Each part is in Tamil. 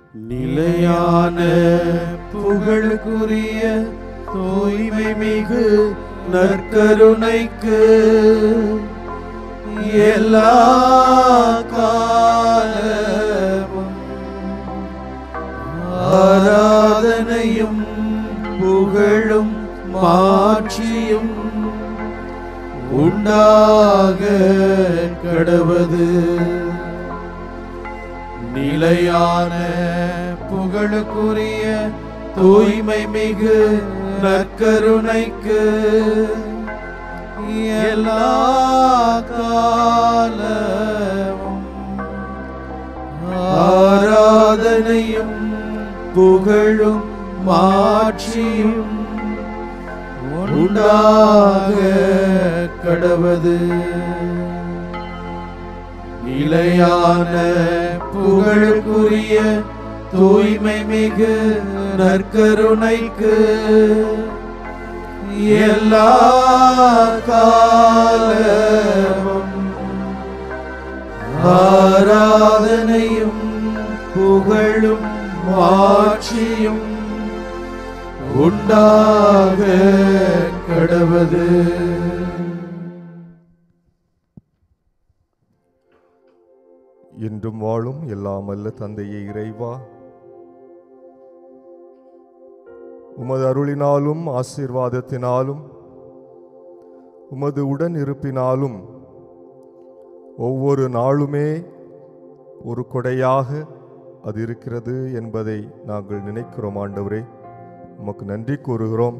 நிலையான புகழுக்குரிய தூய்மை மிகு நற்கருணைக்கு எல்லா காலமும் ஆராதனையும் புகழும் மாட்சியும் உண்டாக கடவது நிலையான புகழுக்குரிய தூய்மை மிகு நற்கருணைக்கு எல்லா காலமும் ஆராதனையும் புகழும் மாட்சியும் உண்டாக கடவது நிலையான புகழுக்குரிய தூய்மை மிகு நற்கருணைக்கு எல்லா காலமும் ஆராதனையும் புகழும் மாட்சியும் உண்டாக கடவது என்றும் வாழும் எல்லாம் அல்ல தந்தையே இறைவா உமது அருளினாலும் ஆசீர்வாதத்தினாலும் உமது உடன் இருப்பினாலும் ஒவ்வொரு நாளுமே ஒரு கொடையாக அது இருக்கிறது என்பதை நாங்கள் நினைக்கிறோம் ஆண்டவரே உமக்கு நன்றி கூறுகிறோம்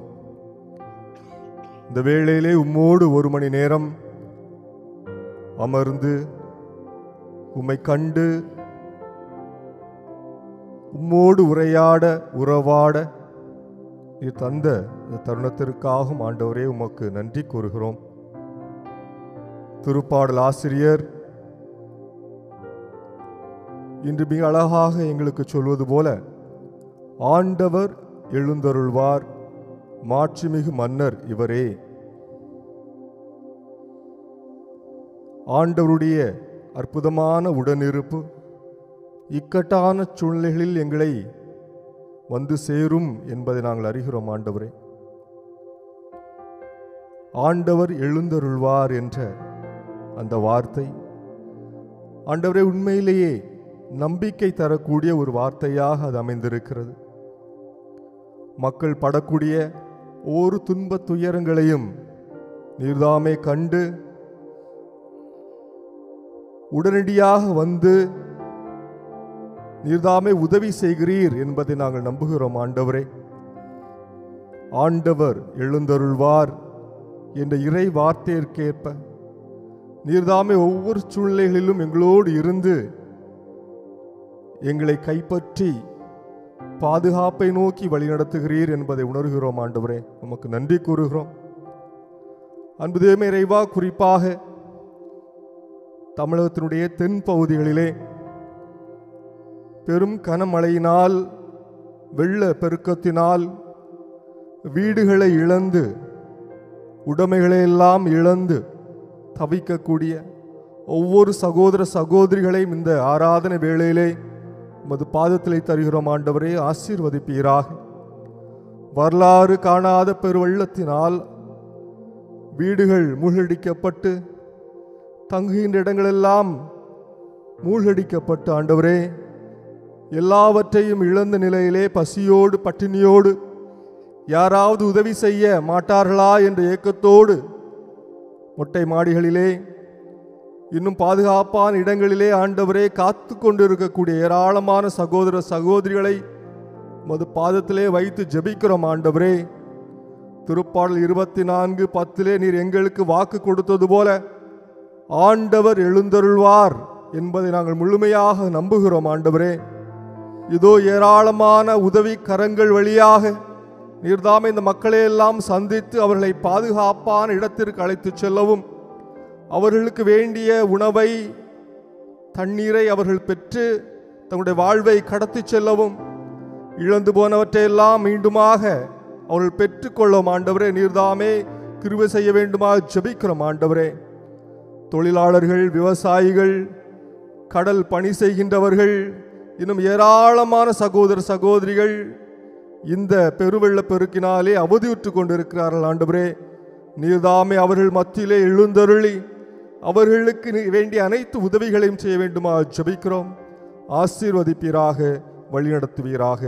இந்த வேளையிலே உம்மோடு ஒரு மணி நேரம் அமர்ந்து உம்மை கண்டு உம்மோடு உரையாட உறவாட நீர் தந்த இந்த தருணத்திற்காகவும் ஆண்டவரே உமக்கு நன்றி கூறுகிறோம் திருப்பாடல் ஆசிரியர் இன்று மிக அழகாக எங்களுக்கு சொல்வது போல ஆண்டவர் எழுந்தருள்வார் மாட்சிமிகு மன்னர் இவரே ஆண்டவருடைய அற்புதமான உடனிருப்பு இக்கட்டான சூழ்நிலைகளில் எங்களை வந்து சேரும் என்பதை நாங்கள் அறிகிறோம் ஆண்டவரே ஆண்டவர் எழுந்தருள்வார் என்ற அந்த வார்த்தை ஆண்டவரே உண்மையிலேயே நம்பிக்கை தரக்கூடிய ஒரு வார்த்தையாக அது அமைந்திருக்கிறது மக்கள் படக்கூடிய ஒரு துன்பத் துயரங்களையும் நீர்தாமே கண்டு உடனடியாக வந்து நீர்தாமே உதவி செய்கிறீர் என்பதை நாங்கள் நம்புகிறோம் ஆண்டவரே ஆண்டவர் எழுந்தருள்வார் என்ற இறை வார்த்தையிற்கேற்ப நீர்தாமே ஒவ்வொரு சூழ்நிலைகளிலும் எங்களோடு இருந்து எங்களை கைப்பற்றி பாதுகாப்பை நோக்கி வழிநடத்துகிறீர் என்பதை உணர்கிறோம் ஆண்டவரே உமக்கு நன்றி கூறுகிறோம் அன்பு தேவமே இறைவா குறிப்பாக தமிழகத்தினுடைய தென் பகுதிகளிலே பெரும் கனமழையினால் வெள்ள பெருக்கத்தினால் வீடுகளை இழந்து உடைமைகளை எல்லாம் இழந்து தவிக்கக்கூடிய ஒவ்வொரு சகோதர சகோதரிகளையும் இந்த ஆராதனை வேளையிலே உமது பாதத்திலே தருகிறோம் ஆண்டவரே ஆசீர்வதிப்பீராக வரலாறு காணாத பெருவெள்ளத்தினால் வீடுகள் மூழ்கடிக்கப்பட்டு தங்குகின்ற இடங்களெல்லாம் மூழ்கடிக்கப்பட்டு ஆண்டவரே எல்லாவற்றையும் இழந்த நிலையிலே பசியோடு பட்டினியோடு யாராவது உதவி செய்ய மாட்டார்களா என்ற ஏக்கத்தோடு மொட்டை மாடிகளிலே இன்னும் பாதுகாப்பான இடங்களிலே ஆண்டவரே காத்து கொண்டிருக்கக்கூடிய ஏராளமான சகோதர சகோதரிகளை மது பாதத்திலே வைத்து ஜெபிக்கிறோம் ஆண்டவரே திருப்பாடல் இருபத்தி நான்கு பத்திலே நீர் எங்களுக்கு வாக்கு கொடுத்தது போல ஆண்டவர் எழுந்தருள்வார் என்பதை நாங்கள் முழுமையாக நம்புகிறோம் ஆண்டவரே இதோ ஏராளமான உதவி கரங்கள் வழியாக நீர்தாமே இந்த மக்களை எல்லாம் சந்தித்து அவர்களை பாதுகாப்பான இடத்திற்கு அழைத்துச் செல்லவும் அவர்களுக்கு வேண்டிய உணவை தண்ணீரை அவர்கள் பெற்று தங்களுடைய வாழ்வை கடத்திச் செல்லவும் இழந்து போனவற்றையெல்லாம் மீண்டுமாக அவர்கள் பெற்றுக்கொள்ளும் ஆண்டவரே நீர்தாமே கிருபை செய்ய வேண்டுமா ஜெபிக்கிறோம் ஆண்டவரே தொழிலாளர்கள் விவசாயிகள் கடல் பணி செய்கின்றவர்கள் இன்னும் ஏராளமான சகோதர சகோதரிகள் இந்த பெருவெள்ள பெருக்கினாலே அவதியுற்று கொண்டிருக்கிறார்கள் ஆண்டவரே நீர்தாமே அவர்கள் மத்தியிலே எழுந்தருளி அவர்களுக்கு நீ வேண்டிய அனைத்து உதவிகளையும் செய்ய வேண்டுமா ஜெபிக்கிறோம் ஆசீர்வதிப்பீராக வழிநடத்துவீராக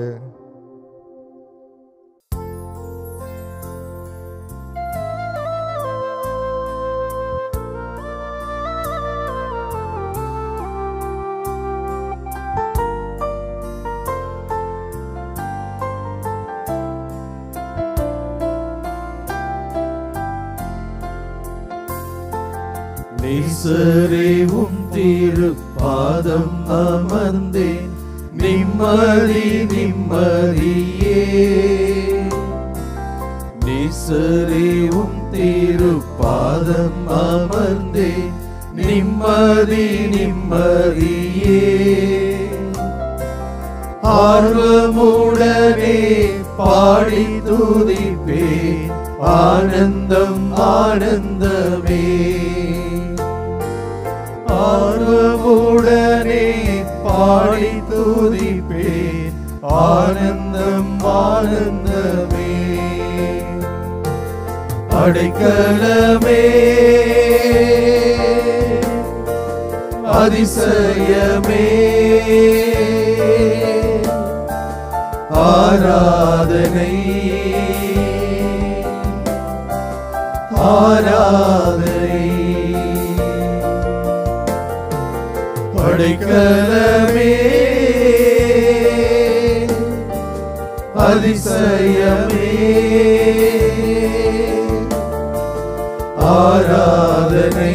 நேசரேவும் திரு பாதம் அமர்ந்தேன் நிம்மதி நிம்மதியே நேசரேவும் திரு பாதம் அமர்ந்தேன் நிம்மதி நிம்மதியே ஆர்வமுடனே பாடி துதிப்பேன் ஆனந்தம் ஆனந்தமே ஆர்வமுடனே பாடி துதிப்பேன் ஆனந்தம் ஆனந்தமே அடைக்கலமே அதிசயமே ஆராதனை ஆராதனை படைக்கலமே அதிசயமே ஆராதனை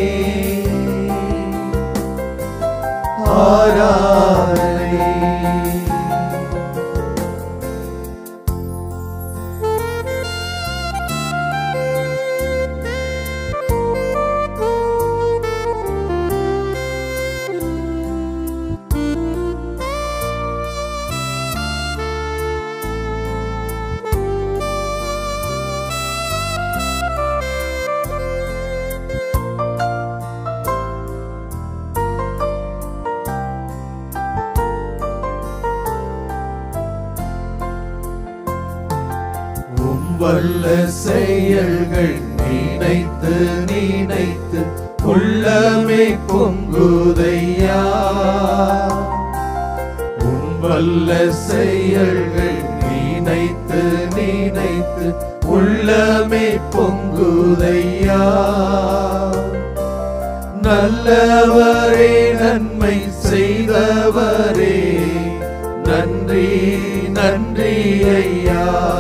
ஆராதனை உம் வல்ல செயல்கள் நினைத்து நினைத்து உள்ளமே பொங்குதையா உம் வல்ல செயல்கள் நினைத்து நினைத்து உள்ளமே பொங்குதையா நல்லவரே நன்மை செய்தவரே நன்றி நன்றி ஐயா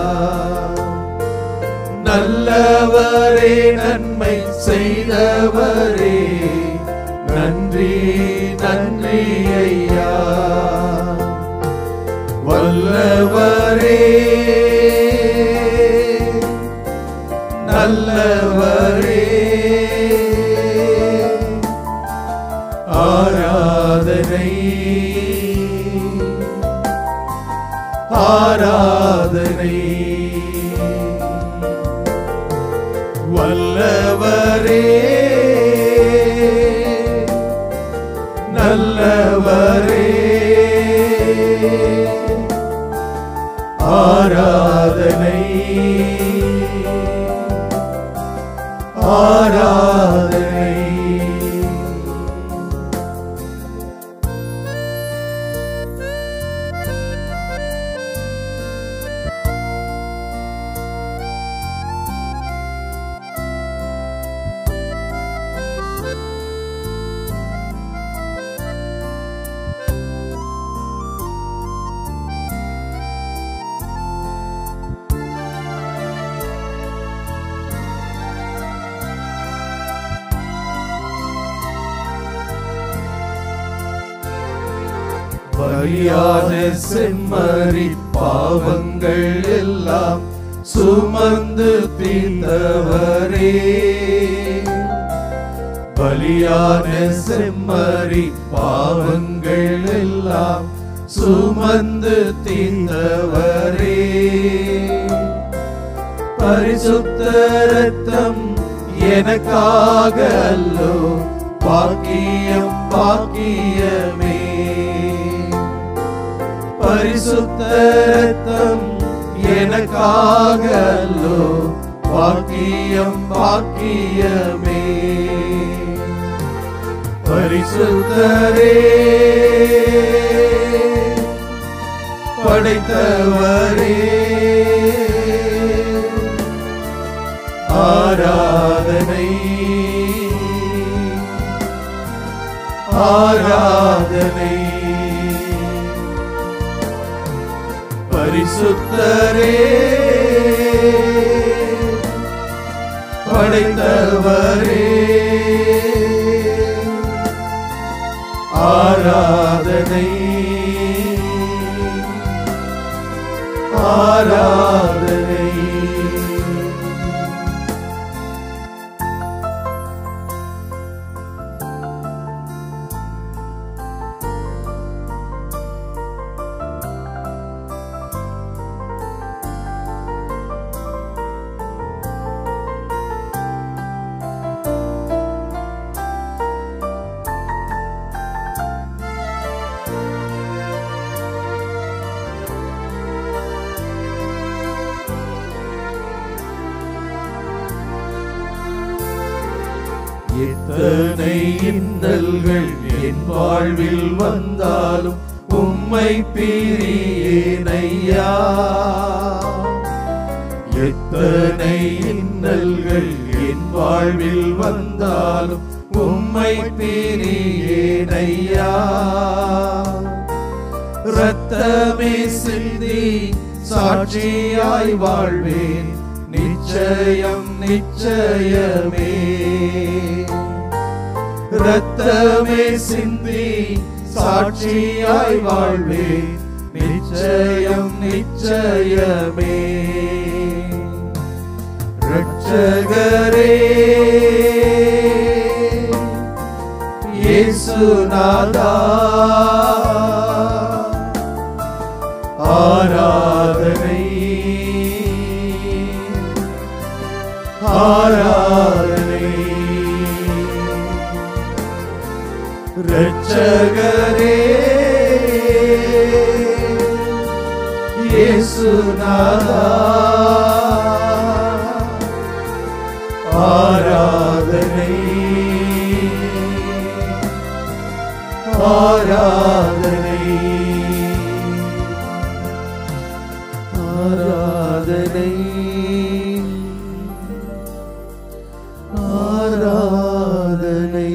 நல்லவரே நன்மை செய்தவரே நன்றி நன்றி ஐயா வல்லவரே நல்லவரே ஆராதனை ஆராதனை வல்லவரே நல்லவரே ஆராதனை ஆராதனை பலியான செம்மறி பாவங்கள் எல்லாம் சுமந்து தீர்ந்தவரே பலியான செம்மறி பாவங்கள் எல்லாம் சுமந்து தீர்ந்தவரே பரிசுத்த ரத்தம் எனக்காக அல்லோ பாக்கியம் பாக்கியமே பரிசுத்த ரத்தம் எனக்காக அல்லோ பாக்கியம் பாக்கியமே பரிசுத்தரே படைத்தவரே ஆராதனை ஆராதனை பரிசுத்தரே படைத்தவரே ஆராதனை ஆராதனை எத்தனை இன்னல்கள் என் வாழ்வில் வந்தாலும் உம்மை பிரியேனையா எத்தனை இன்னல்கள் என் வாழ்வில் வந்தாலும் உம்மை பிரியேனையா ரத்தமே சிந்தி சாட்சியாய் வாழ்வேன் நிச்சயம் நிச்சயமே ரத்தமே சிந்தி சாட்சியாய் வாழ்வேன் நிச்சயம் நிச்சயமே ரட்சகரே இயேசுநாதா ஆராதனை ஆராதனை ரட்சகரே இயேசுநாதா ஆராதனை ஆராதனை ஆராதனை ஆராதனை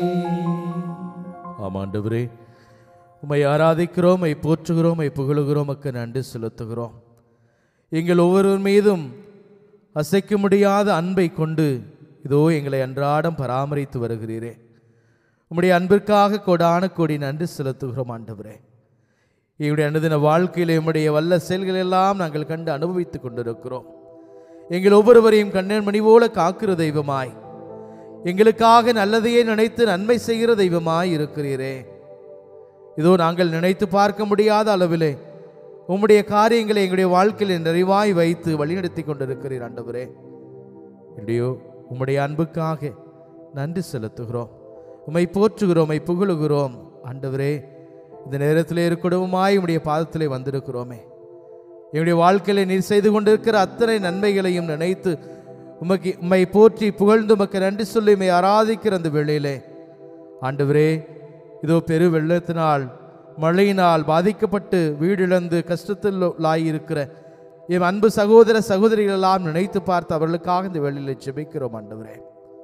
ஆமாண்டவரே உம்மை ஆராதிக்கிறோம் உம்மை போற்றுகிறோம் உம்மை புகழுகிறோம் உமக்கு நன்றி செலுத்துகிறோம் எங்கள் ஒவ்வொருவர் மீதும் அசைக்க முடியாத அன்பை கொண்டு இதோ எங்களை அன்றாடம் பராமரித்து வருகிறீரே உம்முடைய அன்பிற்காக கொடான கொடி நன்றி செலுத்துகிறோம் ஆண்டவரே எங்களுடைய அனுதின வாழ்க்கையில் உம்முடைய வல்ல செயல்கள் எல்லாம் நாங்கள் கண்டு அனுபவித்துக் கொண்டிருக்கிறோம் எங்கள் ஒவ்வொருவரையும் கண்ணன் மணி போல காக்கிற தெய்வமாய் எங்களுக்காக நல்லதையே நினைத்து நன்மை செய்கிற தெய்வமாய் இருக்கிறீரே இதோ நாங்கள் நினைத்து பார்க்க முடியாத அளவிலே உம்முடைய காரியங்களை எங்களுடைய வாழ்க்கையில் நிறைவாய் வைத்து வழிநடத்தி கொண்டிருக்கிறீர் ஆண்டவரே இல்லையோ உம்முடைய அன்புக்காக நன்றி செலுத்துகிறோம் உம்மை போற்றுகிறோம் உம்மை புகழுகிறோம் ஆண்டவரே இந்த நேரத்திலே இருக்கடவுமாய் உம்முடைய பாதத்திலே வந்திருக்கிறோமே எங்களுடைய வாழ்க்கையில நீர் செய்து கொண்டிருக்கிற அத்தனை நன்மைகளையும் நினைத்து உமக்கு உம்மை போற்றி புகழ்ந்து உமக்கு நன்றி சொல்லி உம்மை ஆராதிக்கிற அந்த வேளையிலே ஆண்டவரே இதோ பெரு வெள்ளத்தினால் மழையினால் பாதிக்கப்பட்டு வீடிழந்து கஷ்டத்தில் லாயிருக்கிற என் அன்பு சகோதர சகோதரிகள் எல்லாம் நினைத்து பார்த்து அவர்களுக்காக இந்த வேளையிலே ஜெபிக்கிறோம் ஆண்டவரே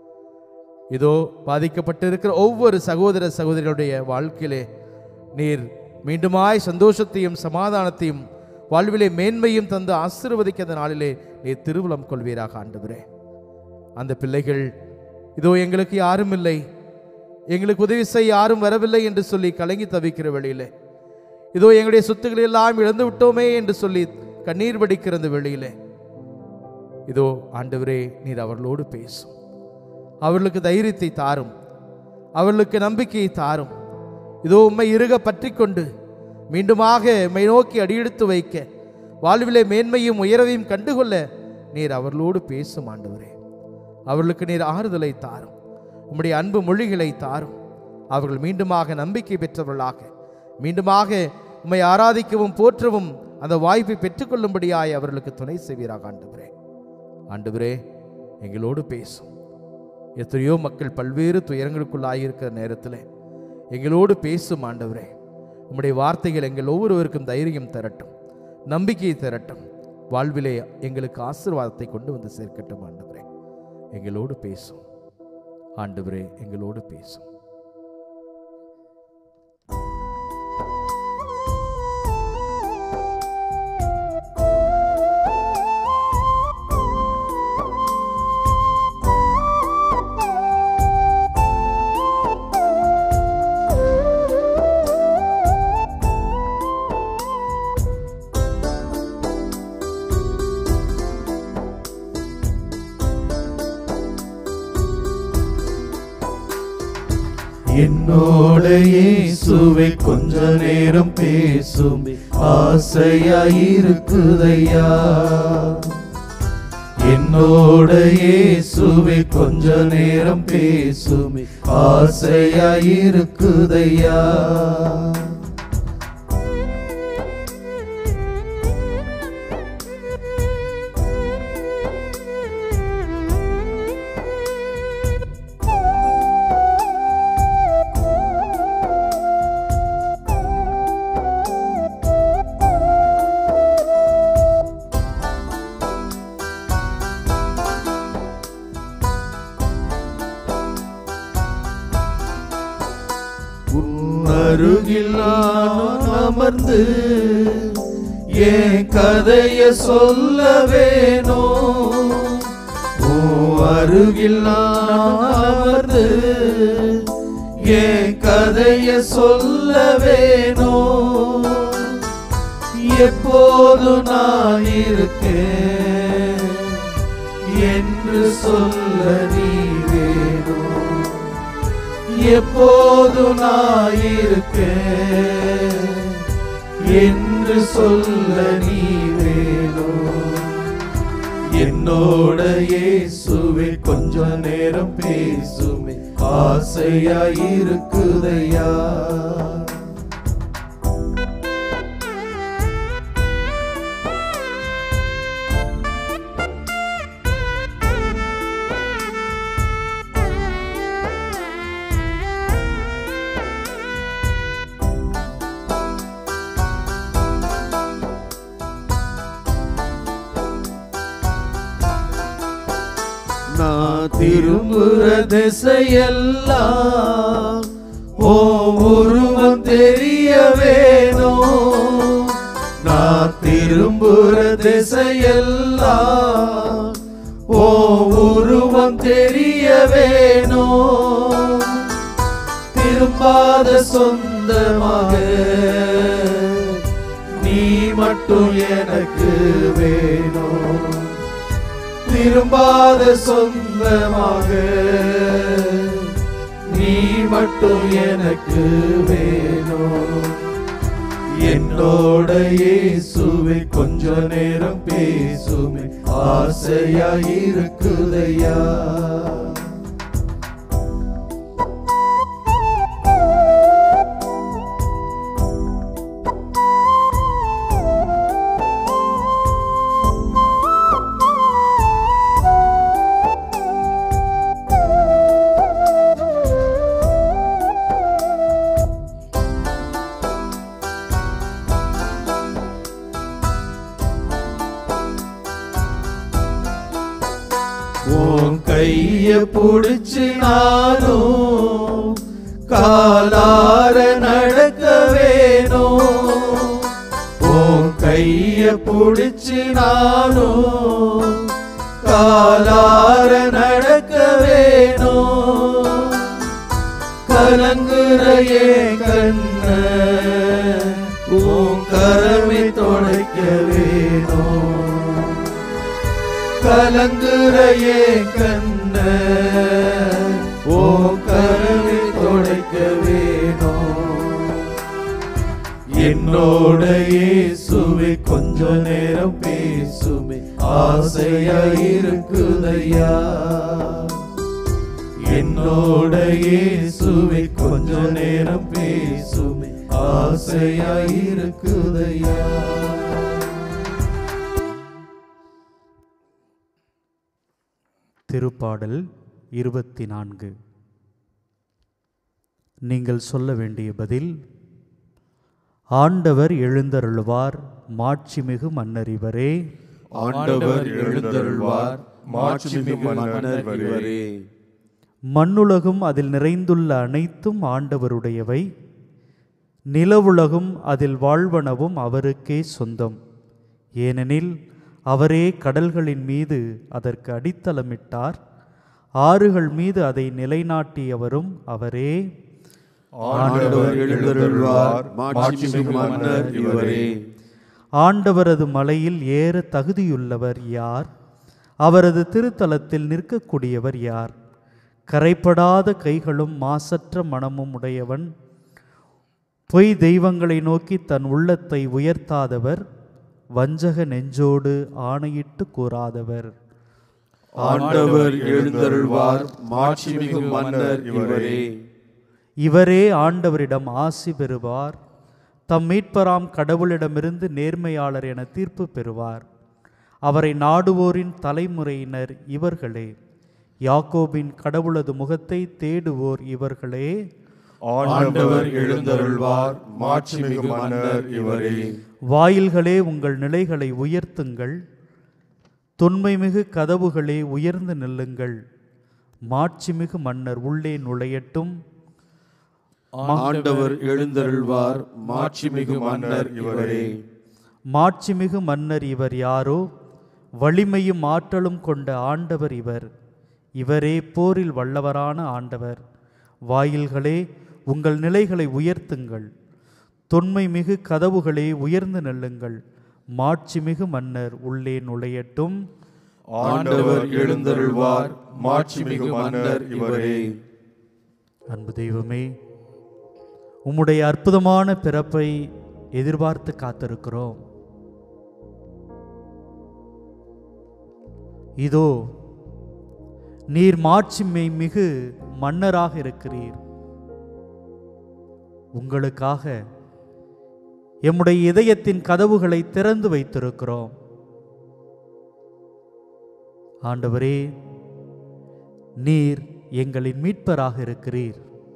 இதோ பாதிக்கப்பட்டிருக்கிற ஒவ்வொரு சகோதர சகோதரிகளுடைய வாழ்க்கையிலே நீர் மீண்டுமாய் சந்தோஷத்தையும் சமாதானத்தையும் வாழ்விலே மேன்மையும் தந்து ஆசீர்வதிக்க அந்த நாளிலே நீர் திருவுளம் கொள்வீராக ஆண்டவரே அந்த பிள்ளைகள் இதோ எங்களுக்கு யாரும் இல்லை எங்களுக்கு உதவி செய்ய யாரும் வரவில்லை என்று சொல்லி கலங்கி தவிக்கிற வெளியிலே இதோ எங்களுடைய சொத்துக்களை எல்லாம் இழந்து விட்டோமே என்று சொல்லி கண்ணீர் வடிக்கிற அந்த வெளியிலே இதோ ஆண்டவரே நீர் அவர்களோடு பேசும் அவர்களுக்கு தைரியத்தை தாரும் அவர்களுக்கு நம்பிக்கையை தாரும் இதோ உம்மை இறுக பற்றி கொண்டு மீண்டுமாக உம்மை நோக்கி அடியெடுத்து வைக்க வாழ்விலே மேன்மையும் உயரவையும் கண்டுகொள்ள நீர் அவர்களோடு பேசும் ஆண்டவரே அவர்களுக்கு நீர் ஆறுதலை தாரும் உம்முடைய அன்பு மொழிகளை தாரும் அவர்கள் மீண்டுமாக நம்பிக்கை பெற்றவர்களாக மீண்டுமாக உம்மை ஆராதிக்கவும் போற்றவும் அந்த வாய்ப்பை பெற்றுக்கொள்ளும்படியாய் அவர்களுக்கு துணை செய்வீராக ஆண்டவரே ஆண்டவரே எங்களோடு பேசும் எத்தனையோ மக்கள் பல்வேறு துயரங்களுக்குள்ளாயிருக்கிற நேரத்தில் எங்களோடு பேசும் ஆண்டவரே உம்முடைய வார்த்தைகள் எங்கள் ஒவ்வொருவருக்கும் தைரியம் தரட்டும் நம்பிக்கையை தரட்டும் வாழ்விலே எங்களுக்கு ஆசீர்வாதத்தை கொண்டு வந்து சேர்க்கட்டும் ஆண்டவரே எங்களோடு பேசும் ஆண்டவரே எங்களோடு பேசும் என்னோட இயேசுவை கொஞ்ச நேரம் பேசும் ஆசையாயிருக்குதையா என்னோட இயேசுவை கொஞ்ச நேரம் பேசும் ஆசையாயிருக்குதையா உன் அருகில் நான் அமர்ந்து என் கதைய சொல்ல வேணும் உன் அருகில் நான் அமர்ந்து என் கதைய சொல்ல வேணும் எப்போது நான் இருக்கேன் என்று சொல்ல நீ வேணும் எப்போது நான் இருக்கேன் என்று சொல்ல நீ வேணும் என்னோட இயேசுவே கொஞ்ச நேரம் பேசுமே ஆசையா இருக்குதையா நான் திரும்புற திசையெல்லாம் ஓ உருவம் தெரிய வேணும் நான் திரும்புற திசையெல்லாம் ஓ உருவம் தெரிய வேணும் திரும்பாத சொந்தமாக நீ மட்டும் எனக்கு வேணும் திரும்பாத சொந்தமாக நீ மட்டும் எனக்கு வேணும் என்னோட இயேசுவை கொஞ்ச நேரம் பேசுமே ஆசையா இருக்குதையா உன் கைய புடிச்சு நானும் காலார நடக்க வேணும் உன் கைய புடிச்சு நானும் காலார நடக்க வேணும் கலங்குற என் கண்ண உன் கரமை தொடைக்க வேணும் கலங்குற என் கண்ண ஓ கரவை தொடைக்க வேணும் என்னோட இயேசுவை கொஞ்ச நேரம் பேசுமே ஆசையா இருக்குதையா என்னோட இயேசுவை கொஞ்ச நேரம் பேசுமே ஆசையாயிருக்குதையா திருப்பாடல் இருபத்தி நான்கு நீங்கள் சொல்ல வேண்டிய பதில் ஆண்டவர் எழுந்தருளுவார் மாட்சிமிகு மன்னர் இவரே ஆண்டவர் எழுந்தருள்வார் மாட்சிமிகு மன்னர் இவரே மண்ணுலகும் அதில் நிறைந்துள்ள அனைத்தும் ஆண்டவருடையவை நிலவுலகும் அதில் வாழ்வனவும் அவருக்கே சொந்தம் ஏனெனில் அவரே கடல்களின் மீது அதற்கு அடித்தளமிட்டார் ஆறுகள் மீது அதை நிலைநாட்டியவரும் அவரே ஆண்டவர் எழுந்தருள்வார் மாட்சிமிகு மன்னர் இவரே ஆண்டவரது மலையில் ஏற தகுதியுள்ளவர் யார் அவரது திருத்தலத்தில் நிற்கக்கூடியவர் யார் கரைப்படாத கைகளும் மாசற்ற மனமும் உடையவன் பொய் தெய்வங்களை நோக்கி தன் உள்ளத்தை உயர்த்தாதவர் வஞ்சக நெஞ்சோடு ஆணையிட்டு கூறாதவர் ஆண்டவர் எழுந்தருள்வார் மாட்சிமிகு மன்னர் இவரே இவரே ஆண்டவரிடம் ஆசி பெறுவார் தம் மீட்பராம் கடவுளிடமிருந்து நேர்மையாளர் என தீர்ப்பு பெறுவார் அவரை நாடுவோரின் தலைமுறையினர் இவர்களே யாக்கோபின் கடவுளது முகத்தை தேடுவோர் இவர்களே ஆண்டவர் எழுந்தருள்வார் மாட்சிமிகு மன்னர் இவரே வாயில்களே உங்கள் நிலைகளை உயர்த்துங்கள் தொன்மைமிகு கதவுகளே உயர்ந்து நில்லுங்கள் மாட்சிமிகு மன்னர் உள்ளே நுழையட்டும் ஆண்டவர் எழுந்தருள்வார் மாட்சிமிகு மன்னர் இவரே மாட்சிமிகு மன்னர் இவர் யாரோ வலிமையும் ஆற்றலும் கொண்ட ஆண்டவர் இவர் இவரே போரில் வல்லவரான ஆண்டவர் வாயில்களே உங்கள் நிலைகளை உயர்த்துங்கள் தொன்மை மிகு கதவுகளே உயர்ந்து நில்லுங்கள் மாட்சிமிகு மன்னர் உள்ளே நுழையட்டும் ஆண்டவர் எழுந்தருள்வார் மாட்சிமிகு மன்னர் இவரே அன்பு தெய்வமே உம்முடைய அற்புதமான பிறப்பை எதிர்பார்த்து காத்திருக்கிறோம் இதோ நீர் மாட்சிமை மிகு மன்னராக இருக்கிறீர் உங்களுக்காக எம்முடைய இதயத்தின் கதவுகளை திறந்து வைத்திருக்கிறோம் ஆண்டவரே நீர் எங்களின் மீட்பராக இருக்கிறீர்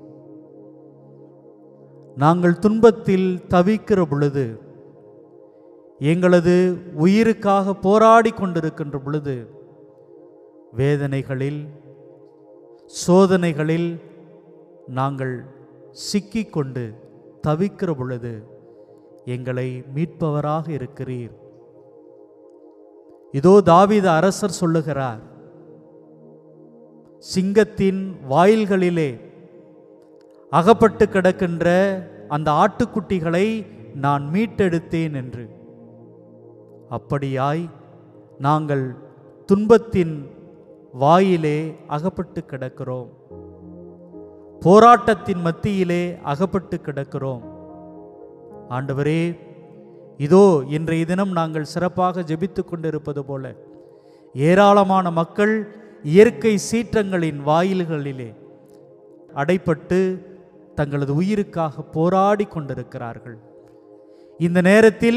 நாங்கள் துன்பத்தில் தவிக்கிற பொழுது எங்களது உயிருக்காக போராடி கொண்டிருக்கின்ற பொழுது வேதனைகளில் சோதனைகளில் நாங்கள் சிக்கிக்கொண்டு தவிக்கிற பொழுது எங்களை மீட்பவராக இருக்கிறீர் இதோ தாவீது அரசர் சொல்லுகிறார் சிங்கத்தின் வாயில்களிலே அகப்பட்டு கிடக்கின்ற அந்த ஆட்டுக்குட்டிகளை நான் மீட்டெடுத்தேன் என்று அப்படியாய் நாங்கள் துன்பத்தின் வாயிலே அகப்பட்டு கிடக்கிறோம் போராட்டத்தின் மத்தியிலே அகப்பட்டு கிடக்கிறோம் ஆண்டவரே இதோ இன்றைய தினம் நாங்கள் சிறப்பாக ஜெபித்து கொண்டிருப்பது போல ஏராளமான மக்கள் இயற்கை சீற்றங்களின் வாயில்களிலே அடைப்பட்டு தங்களது உயிருக்காக போராடி கொண்டிருக்கிறார்கள் இந்த நேரத்தில்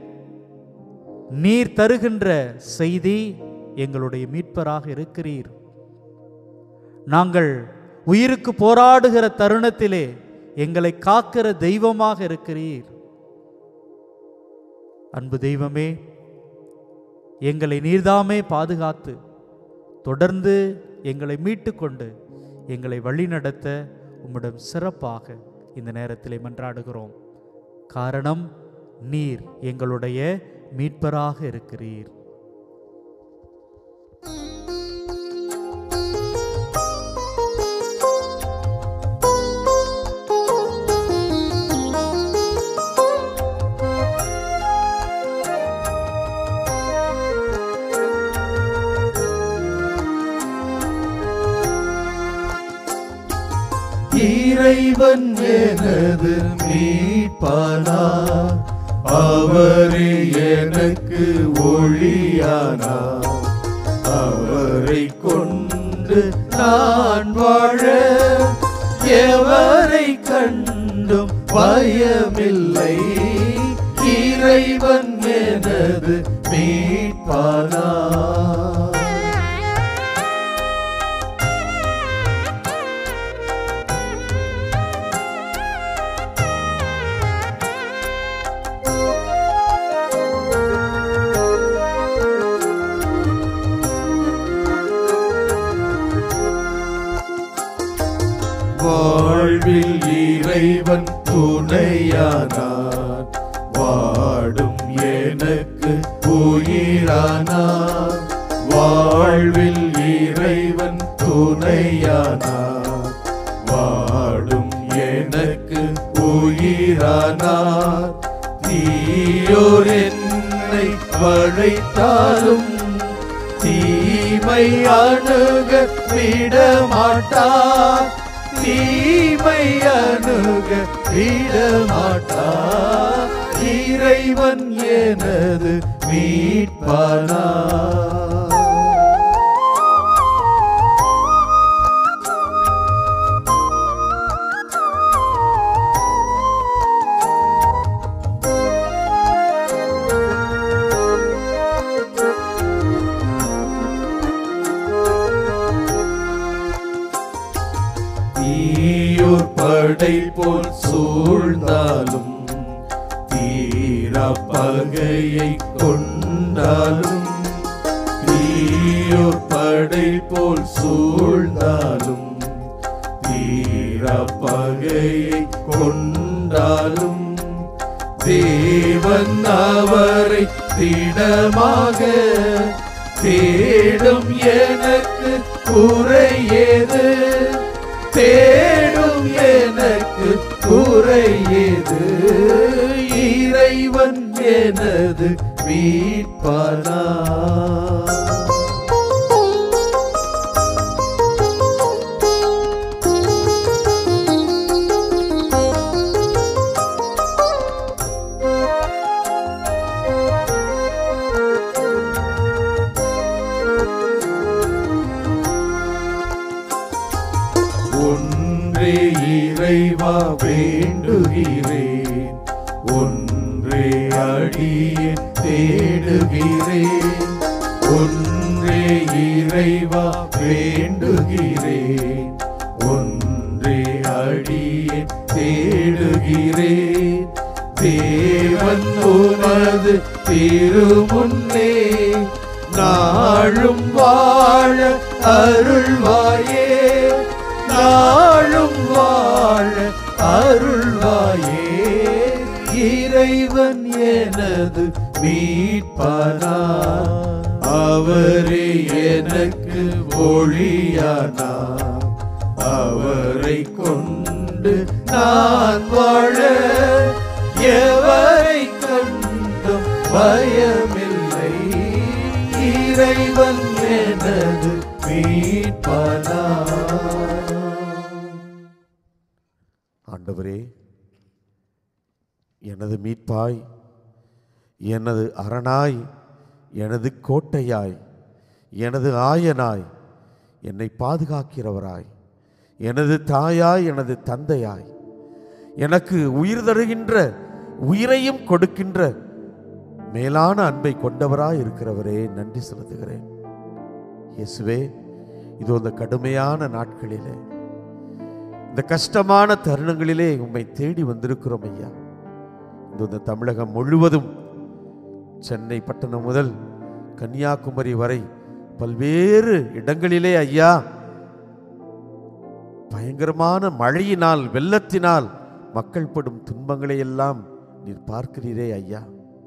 நீர் தருகின்ற செய்தி எங்களுடைய மீட்பராக இருக்கிறீர் நாங்கள் உயிருக்கு போராடுகிற தருணத்திலே எங்களை காக்கிற தெய்வமாக இருக்கிறீர் அன்பு தெய்வமே எங்களை நீர்தாமே பாதுகாத்து தொடர்ந்து எங்களை மீட்டுக்கொண்டு எங்களை வழிநடத்த உம்மிடம் சிறப்பாக இந்த நேரத்திலே மன்றாடுகிறோம் காரணம் நீர் எங்களுடைய மீட்பராக இருக்கிறீர் இறைவன் எனது மீட்பானார் அவரே எனக்கு ஒளியானார் அவரை கொண்டு நான் வாழ எவரை கண்டும் பயமில்லை இறைவன் எனது மீட்பானா வாழ்வில் இறைவன் துணையானார் வாடும் எனக்கு உயிரானார் வாழ்வில் இறைவன் துணையானார் வாடும் எனக்கு உயிரானார் தீயோர் என்னை பழைத்தாலும் தீமை அணுக விட மாட்டார் தீமை அணுக விட மாட்டார் இறைவன் எனது மீட்பானா தீயோர் படை போல் சூழ்ந்தாலும் தீரா பகையை கொண்டாலும் தீயோர் படை போல் சூழ்ந்தாலும் தீரா பகையை கொண்டாலும் தேவன் அவரை திடமாக தேடும் எனக்கு குறையேது தேடும் எனக்கு குறையேது இறைவன் எனது மீட்பானா ஒன்றே இறைவா வேண்டுகிறேன் ஒன்றே அடியேன் தேடுகிறேன் ஒன்றே இறைவா வேண்டுகிறேன் ஒன்றே அடியேன் தேடுகிறேன் தேவன் உமது திருமுன்னே நாளும் வாழ அருள்வாயே நாளும் வாழ அருள்வாயே இறைவன் எனது மீட்பானா அவரே எனக்கு ஒளியானா அவரை கொண்டு நான் வாழ எவரை கண்டும் பயமில்லை இறைவன் எனது மீட்பானா ஆண்டவரே எனது மீட்பாய் எனது அரணாய் எனது கோட்டையாய் எனது ஆயனாய் என்னை பாதுகாக்கிறவராய் எனது தாயாய் எனது தந்தையாய் எனக்கு உயிர் தருகின்ற உயிரையும் கொடுக்கின்ற மேலான அன்பை கொண்டவராய் இருக்கிறவரே நன்றி செலுத்துகிறேன் இயேசுவே இது அந்த கடுமையான நாட்களிலே இந்த கஷ்டமான தருணங்களிலே உம்மை தேடி வந்திருக்கிறோம் ஐயா இந்த இந்த தமிழகம் முழுவதும் சென்னை பட்டணம் முதல் கன்னியாகுமரி வரை பல்வேறு இடங்களிலே ஐயா பயங்கரமான மழையினால் வெள்ளத்தினால் மக்கள் படும் துன்பங்களை எல்லாம் நீர் பார்க்கிறீரே ஐயா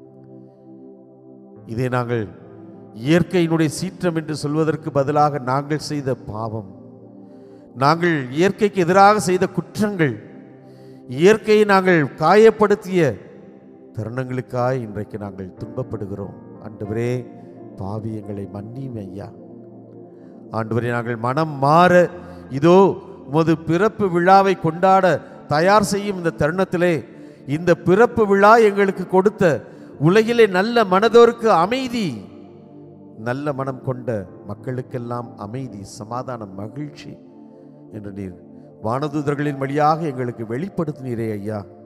இதை நாங்கள் இயற்கையினுடைய சீற்றம் என்று சொல்வதற்கு பதிலாக நாங்கள் செய்த பாவம் நாங்கள் இயற்கைக்கு எதிராக செய்த குற்றங்கள் இயற்கையை நாங்கள் காயப்படுத்திய தருணங்களுக்காய் இன்றைக்கு நாங்கள் துன்பப்படுகிறோம் ஆண்டவரே பாவி எங்களை மன்னியும் ஐயா ஆண்டவரே நாங்கள் மனம் மாற இதோ உமது பிறப்பு விழாவை கொண்டாட தயார் செய்யும் இந்த தருணத்திலே இந்த பிறப்பு விழா எங்களுக்கு கொடுத்த உலகிலே நல்ல மனதோருக்கு அமைதி நல்ல மனம் கொண்ட மக்களுக்கெல்லாம் அமைதி சமாதானம் மகிழ்ச்சி என்று நீர் வானதூதர்களின் வழியாக எங்களுக்கு வெளிப்படுத்தினீரே ஐயா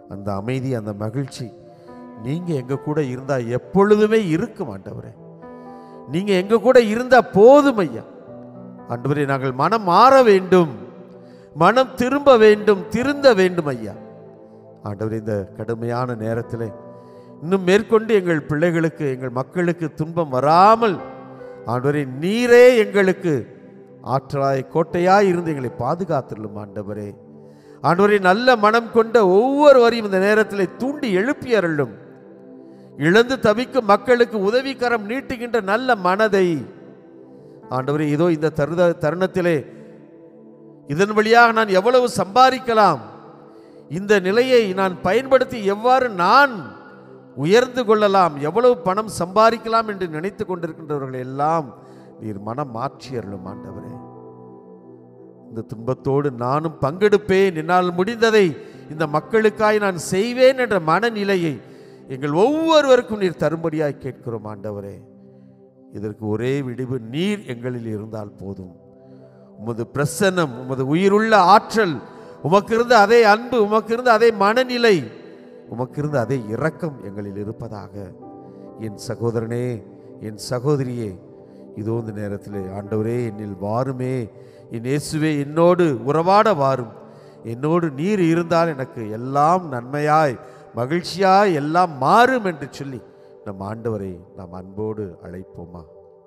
அந்த அமைதி அந்த மகிழ்ச்சி நீங்க எங்க கூட இருந்தா எப்பொழுதுமே இருக்கும் ஆண்டவரே நீங்க எங்க கூட இருந்தா போதும் ஐயா ஆண்டவரே நாங்கள் மனம் மாற வேண்டும் மனம் திரும்ப வேண்டும் திருந்த வேண்டும் ஐயா ஆண்டவரே இந்த கடுமையான நேரத்தில் இன்னும் மேற்கொண்டு எங்கள் பிள்ளைகளுக்கு எங்கள் மக்களுக்கு துன்பம் வராமல் ஆண்டவரே நீரே எங்களுக்கு ஆற்றலாய் கோட்டையாய் இருந்து எங்களை பாதுகாத்துள்ளும் ஆண்டவரே ஆண்டவரே நல்ல மனம் கொண்ட ஒவ்வொருவரையும் இந்த நேரத்தில் தூண்டி எழுப்பி அருளும் இழந்து தவிக்கும் மக்களுக்கு உதவிக்கரம் நீட்டுகின்ற நல்ல மனதை ஆண்டவரே இதோ இந்த தருத தருணத்திலே இதன் வழியாக நான் எவ்வளவு சம்பாதிக்கலாம் இந்த நிலையை நான் பயன்படுத்தி எவ்வாறு நான் உயர்ந்து கொள்ளலாம் எவ்வளவு பணம் சம்பாதிக்கலாம் என்று நினைத்து கொண்டிருக்கின்றவர்கள் எல்லாம் நீர் மனம் மாற்றி அருளும் ஆண்டவரே இந்த துன்பத்தோடு நானும் பங்கெடுப்பேன் என்னால் முடிந்ததை இந்த மக்களுக்காய் நான் செய்வேன் என்ற மனநிலையை எங்கள் ஒவ்வொருவருக்கும் நீர் தரும்படியாய் கேட்கிறோம் ஆண்டவரே இதற்கு ஒரே விடிவு நீர் எங்களில் இருந்தால் போதும் உமது பிரசன்னம் உமது உயிருள்ள ஆற்றல் உமக்கு இருந்த அதே அன்பு உமக்கு இருந்த அதே மனநிலை உமக்கு இருந்த அதே இரக்கம் எங்களில் இருப்பதாக என் சகோதரனே என் சகோதரியே இதோ இந்த நேரத்தில் ஆண்டவரே என்னில் வாருமே என் இயேசுவே என்னோடு உறவாட வாரும் என்னோடு நீர் இருந்தால் எனக்கு எல்லாம் நன்மையாய் மகிழ்ச்சியாய் எல்லாம் மாறும் என்று சொல்லி நம் ஆண்டவரை நாம் அன்போடு அழைப்போமா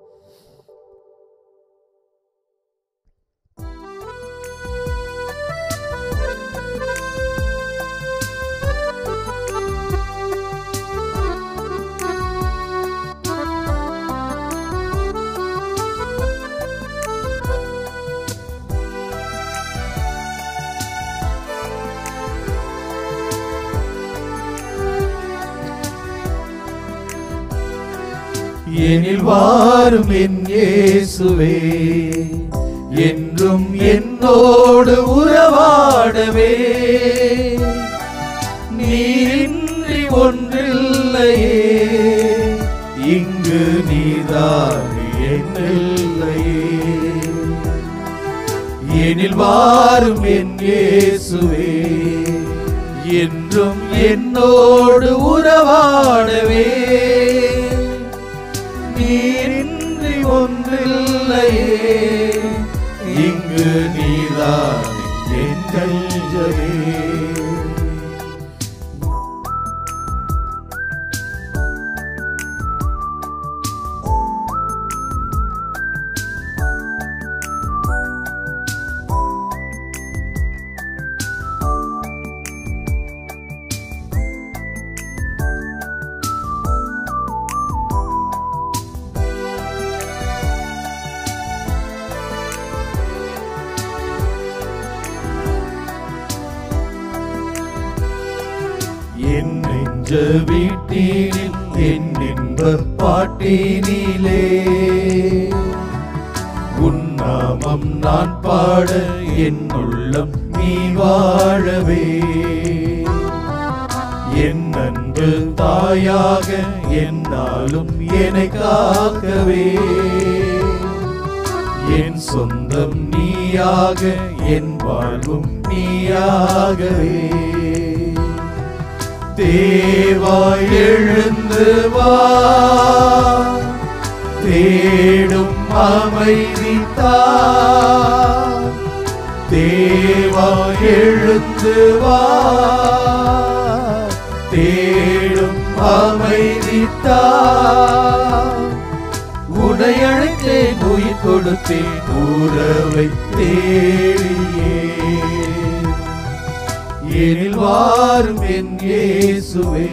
எனில் வாரும் என் இயேசுவே என்றும் என்னோடு உறவாடவே நீரின்றி ஒன்றில்லையே இங்கு நீதான் என்னில்லையே எனில் வாரும் என் இயேசுவே என்றும் என்னோடு உறவாடவே நீரின்றி ஒன்றில்லையே இங்கு நீதான் என் கஞ்சவே என் நெஞ்ச வீட்டினில் என் இன்ப பாட்டினிலே உன்னாமம் நான் பாட என் உள்ளம் நீ வாழவே என் அன்பு தாயாக என்னாலும் என்னை காக்கவே என் சொந்தம் நீயாக என் வாழ்வும் நீயாகவே தேவா எழுந்து வா தேடும் அமைதி தா தேவா எழுந்து வா தேடும் அமைதி தா உனை அழைத்தேன் உயிர் கொடுத்தேன் உறவை தேடியே எனில் வாரும் என் இயேசுவே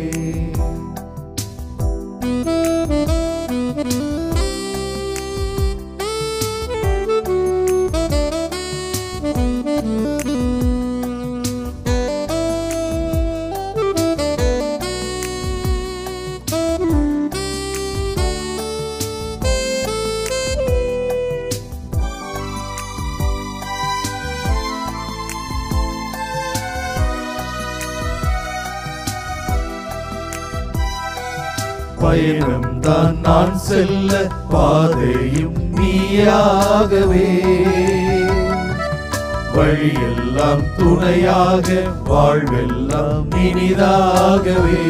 பயணம் தான் நான் செல்ல பாதையும் நீயாகவே வழியெல்லாம் துணையாக வாழ்வெல்லாம் இனிதாகவே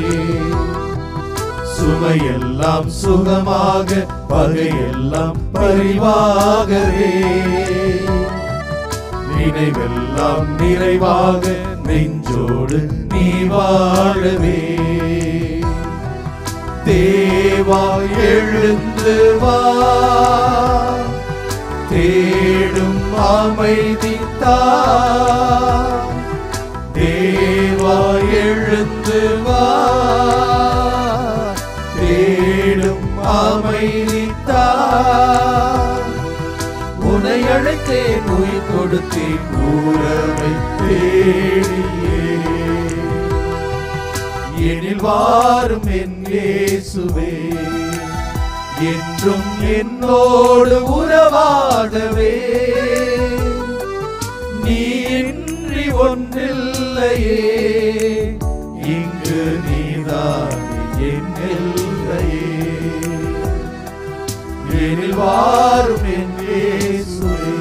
சுமையெல்லாம் சுகமாக பகையெல்லாம் பரிவாகவே நினைவெல்லாம் நிறைவாக நெஞ்சோடு நீ வாழவே தேவா எழுந்து வா தேடும் அமைதி தா தேவா எழுந்து வா தேடும் அமைதி தா உனை அழைத்தேன் உயிர் கொடுத்தேன் ஊரவை தேடியே எனில் வாரும் என் இயேசுவே என்றும் என்னோடு உறவாடவே நீ இன்றி ஒன்றில்லையே இங்கு நீதான் என் எல்லையே எனில் வாரும் என் இயேசுவே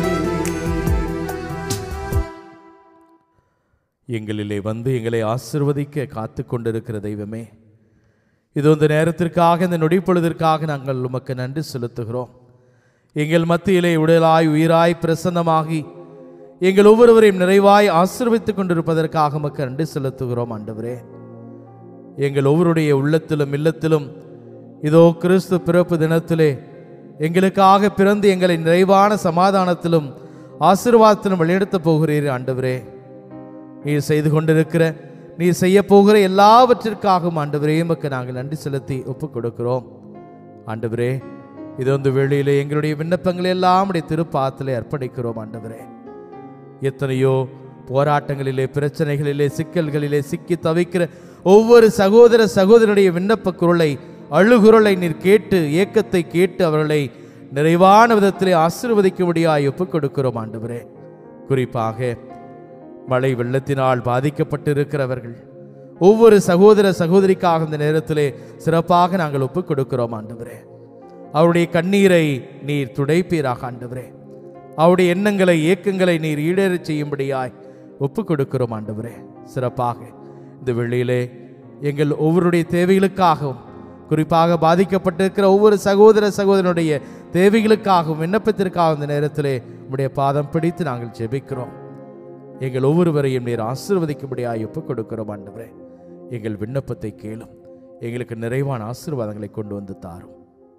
எங்களிலே வந்து எங்களை ஆசிர்வதிக்க காத்து கொண்டிருக்கிற தெய்வமே இது இந்த நேரத்திற்காக இந்த நொடிப்பொழுதிற்காக நாங்கள் உமக்கு நன்றி செலுத்துகிறோம் எங்கள் மத்தியிலே உடலாய் உயிராய் பிரசன்னமாகி எங்கள் ஒவ்வொருவரையும் நிறைவாய் ஆசீர்வதித்துக் கொண்டிருப்பதற்காக உமக்கு நன்றி செலுத்துகிறோம் ஆண்டவரே எங்கள் ஒவ்வொருடைய உள்ளத்திலும் இல்லத்திலும் இதோ கிறிஸ்து பிறப்பு தினத்திலே எங்களுக்காக பிறந்து எங்களை நிறைவான சமாதானத்திலும் ஆசீர்வாதத்திலும் வழிநடத்தப் போகிறீர் ஆண்டவரே நீர் செய்து கொண்டிருக்கிற நீர் செய்ய போகிற எல்லாவற்றிற்காகவும் ஆண்டவரே எமக்கு நாங்கள் நன்றி செலுத்தி ஒப்புக் கொடுக்கிறோம் ஆண்டவரே இது வந்து வெளியிலே எங்களுடைய விண்ணப்பங்களை எல்லாம் உடைய திருப்பாத்திலே அர்ப்பணிக்கிறோம் ஆண்டவரே எத்தனையோ போராட்டங்களிலே பிரச்சனைகளிலே சிக்கல்களிலே சிக்கி தவிக்கிற ஒவ்வொரு சகோதர சகோதரனுடைய விண்ணப்ப குரலை அழுகுரலை நீர் கேட்டு ஏக்கத்தை கேட்டு அவர்களை நிறைவான விதத்திலே ஆசீர்வதிக்கும்படியாய் ஒப்புக் கொடுக்கிறோம் ஆண்டவரே குறிப்பாக மழை வெள்ளத்தினால் பாதிக்கப்பட்டிருக்கிறவர்கள் ஒவ்வொரு சகோதர சகோதரிக்காக இந்த நேரத்திலே சிறப்பாக நாங்கள் ஒப்புக் கொடுக்கிறோம் ஆண்டவரே அவருடைய கண்ணீரை நீர் துடைப்பீராக ஆண்டவரே அவருடைய எண்ணங்களை ஏக்கங்களை நீர் ஈடேறச் செய்யும்படியாய் ஒப்புக் கொடுக்கிறோம் ஆண்டவரே சிறப்பாக இந்த வெள்ளியிலே எங்கள் ஒவ்வொருடைய தேவைகளுக்காகவும் குறிப்பாக பாதிக்கப்பட்டிருக்கிற ஒவ்வொரு சகோதர சகோதரனுடைய தேவைகளுக்காகவும் விண்ணப்பத்திற்காகவும் இந்த நேரத்திலே உடைய பாதம் பிடித்து நாங்கள் ஜெபிக்கிறோம் எங்கள் ஒவ்வொருவரையும் நீர் ஆசீர்வதிக்கும்படியாய் ஒப்புக் கொடுக்கிறோம் ஆண்டவரே எங்கள் விண்ணப்பத்தை கேளும் எங்களுக்கு நிறைவான ஆசீர்வாதங்களை கொண்டு வந்து தாரும்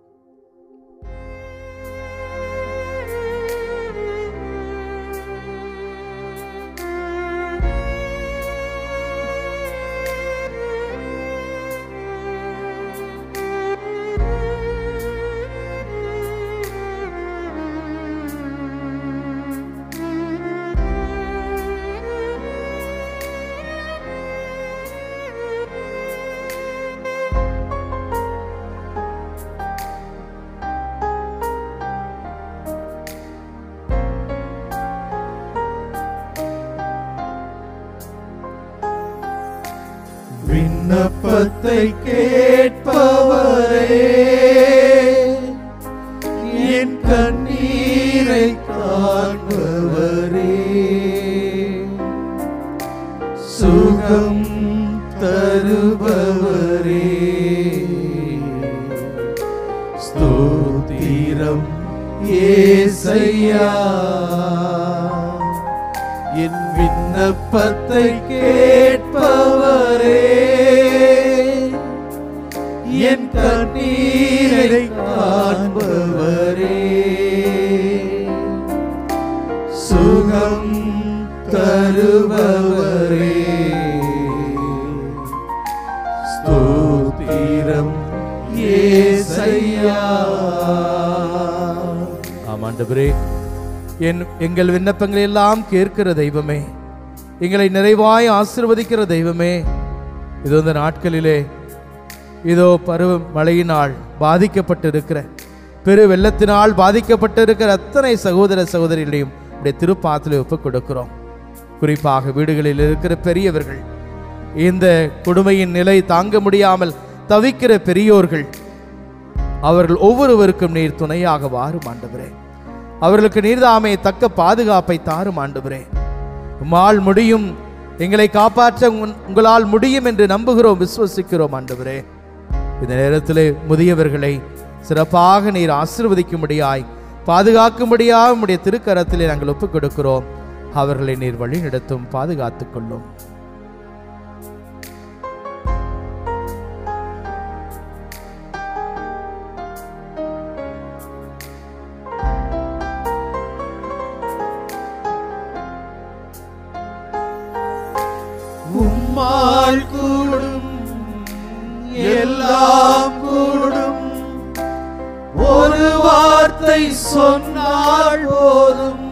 விண்ணப்பத்தை கேட்பவரே என் கண்ணீரை காண்பவரே சுகம் தருபவரே ஸ்தோத்திரம் ஏசையா என் விண்ணப்பத்தை கேட்பவரே என் கண்ணீரை காண்பவரே சுகம் தருபவரே ஸ்தோத்திரம் ஏசையா ஆமாண்டவரே என் எங்கள் விண்ணப்பங்களை எல்லாம் கேட்கிற தெய்வமே எங்களை நிறைவாய் ஆசீர்வதிக்கிற தெய்வமே இது இந்த நாட்களிலே இதோ பருவ மழையினால் பாதிக்கப்பட்டிருக்கிற பெரு வெள்ளத்தினால் பாதிக்கப்பட்டிருக்கிற அத்தனை சகோதர சகோதரிகளையும் உடைய திருப்பாத்திலே ஒப்புக் கொடுக்கிறோம் குறிப்பாக வீடுகளில் இருக்கிற பெரியவர்கள் இந்த கொடுமையின் நிலை தாங்க முடியாமல் தவிக்கிற பெரியோர்கள் அவர்கள் ஒவ்வொருவருக்கும் நீர் துணையாக வாரும் ஆண்டவரே அவர்களுக்கு நீர்தாமே தக்க பாதுகாப்பை தாரும் ஆண்டவரே உம்மால் முடியும் எங்களை காப்பாற்ற உன்- உங்களால் முடியும் என்று நம்புகிறோம் விசுவசிக்கிறோம் ஆண்டவரே இந்த நேரத்திலே முதியவர்களை சிறப்பாக நீர் ஆசீர்வதிக்கும்படியாய் பாதுகாக்கும்படியாக உம்முடைய திருக்கரத்திலே நாங்கள் ஒப்புக் கொடுக்கிறோம் அவர்களை நீர் வழி நடத்தும் பாதுகாத்துக் கொள்ளும் உம்மால் கூடும் எல்லாம் கூடும் ஒரு வார்த்தை சொன்னால் போதும்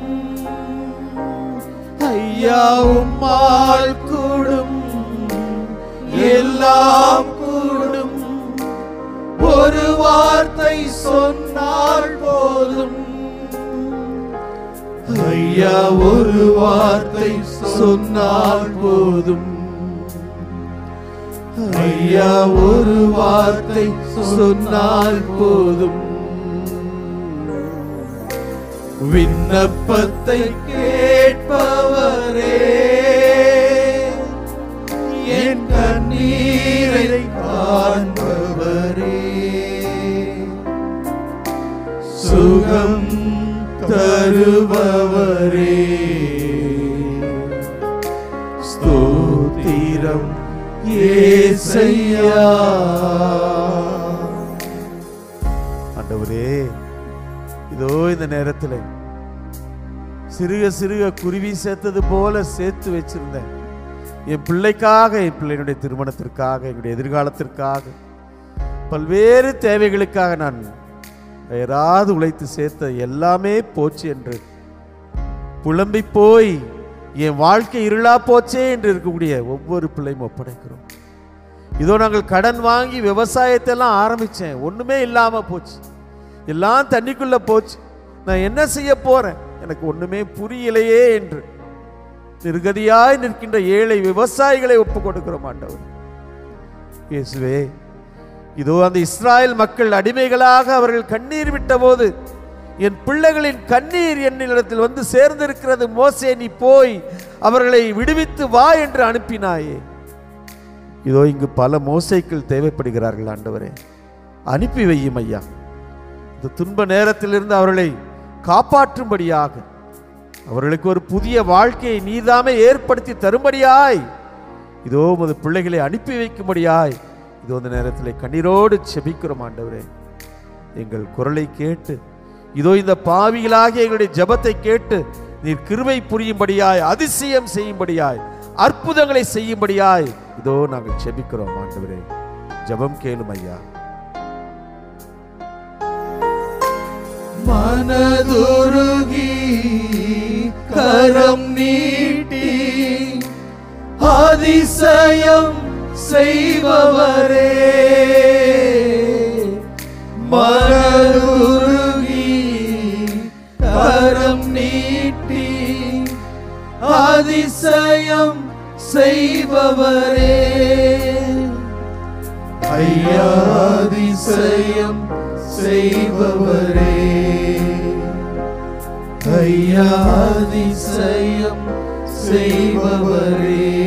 ஐயா உம்மால் கூடும் எல்லாம் கூடும் ஒரு வார்த்தை சொன்னால் போதும் ஐயா ஒரு வார்த்தை சொன்னால் போதும் ஐயா ஒரு வார்த்தை சொன்னால் போதும் விண்ணப்பத்தை கேட்பவரே என் கண்ணீரை காண்பவரே சுகம் தருபவரே ஸ்தோத்திரம் ஏசையா ஆண்டவரே இதோ இந்த நேரத்தில் சிறுக சிறுக குருவி சேர்த்தது போல சேர்த்து வச்சிருந்தேன் என் பிள்ளைக்காக என் பிள்ளையினுடைய திருமணத்திற்காக என்னுடைய எதிர்காலத்திற்காக பல்வேறு தேவைகளுக்காக நான் யாராவது உழைத்து சேர்த்த எல்லாமே போச்சு என்று புலம்பி போய் என் வாழ்க்கை இருளா போச்சே என்று இருக்கக்கூடிய ஒவ்வொரு பிள்ளையும் ஒப்படைக்கிறோம் இதோ நாங்கள் கடன் வாங்கி விவசாயத்தை எல்லாம் ஆரம்பிச்சேன் ஒண்ணுமே இல்லாம போச்சு எல்லாம் தண்ணிக்குள்ள போச்சு நான் என்ன செய்ய போறேன் எனக்கு ஒண்ணுமே புரியலையே என்று நிர்கதியாய் நிற்கின்ற ஏழை விவசாயிகளை ஒப்பு கொடுக்கிறோம் ஆண்டவர் இயேசுவே இதோ அந்த இஸ்ராயல் மக்கள் அடிமைகளாக அவர்கள் கண்ணீர் விட்டபோது என் பிள்ளைகளின் கண்ணீர் என்னிடத்தில் வந்து சேர்ந்திருக்கிறது மோசே நீ போய் அவர்களை விடுவித்து வா என்று அனுப்பினாயே இதோ இங்கு பல மோசைகள் தேவைப்படுகிறார்கள் ஆண்டவரே அனுப்பி வையும் ஐயா இந்த துன்ப நேரத்திலிருந்து அவர்களை காப்பாற்றும்படியாக அவர்களுக்கு ஒரு புதிய வாழ்க்கையை நீதாமே ஏற்படுத்தி தரும்படியாய் இதோ உமது பிள்ளைகளை அனுப்பி வைக்கும்படியாய் இதோ இந்த நேரத்தில் கண்ணீரோடு செபிக்கிறோம் ஆண்டவரே எங்கள் குரலை கேட்டு இதோ இந்த பாவிகளாகிய எங்களுடைய ஜெபத்தை கேட்டு நீர் கிருபை புரியும்படியாய் அதிசயம் செய்யும்படியாய் அற்புதங்களை செய்யும்படியாய் இதோ நாங்கள் செபிக்கிறோம் ஆண்டவரே ஜெபம் கேளும் ஐயா மனதுருகி கரம் நீட்டி அதிசயம் செய்பவரே மனதுருகி கரம் நீட்டி அதிசயம் செய்பவரே ஐயா அதிசயம் செய்பவரே ஐயா அதிசயம் செய்பவரே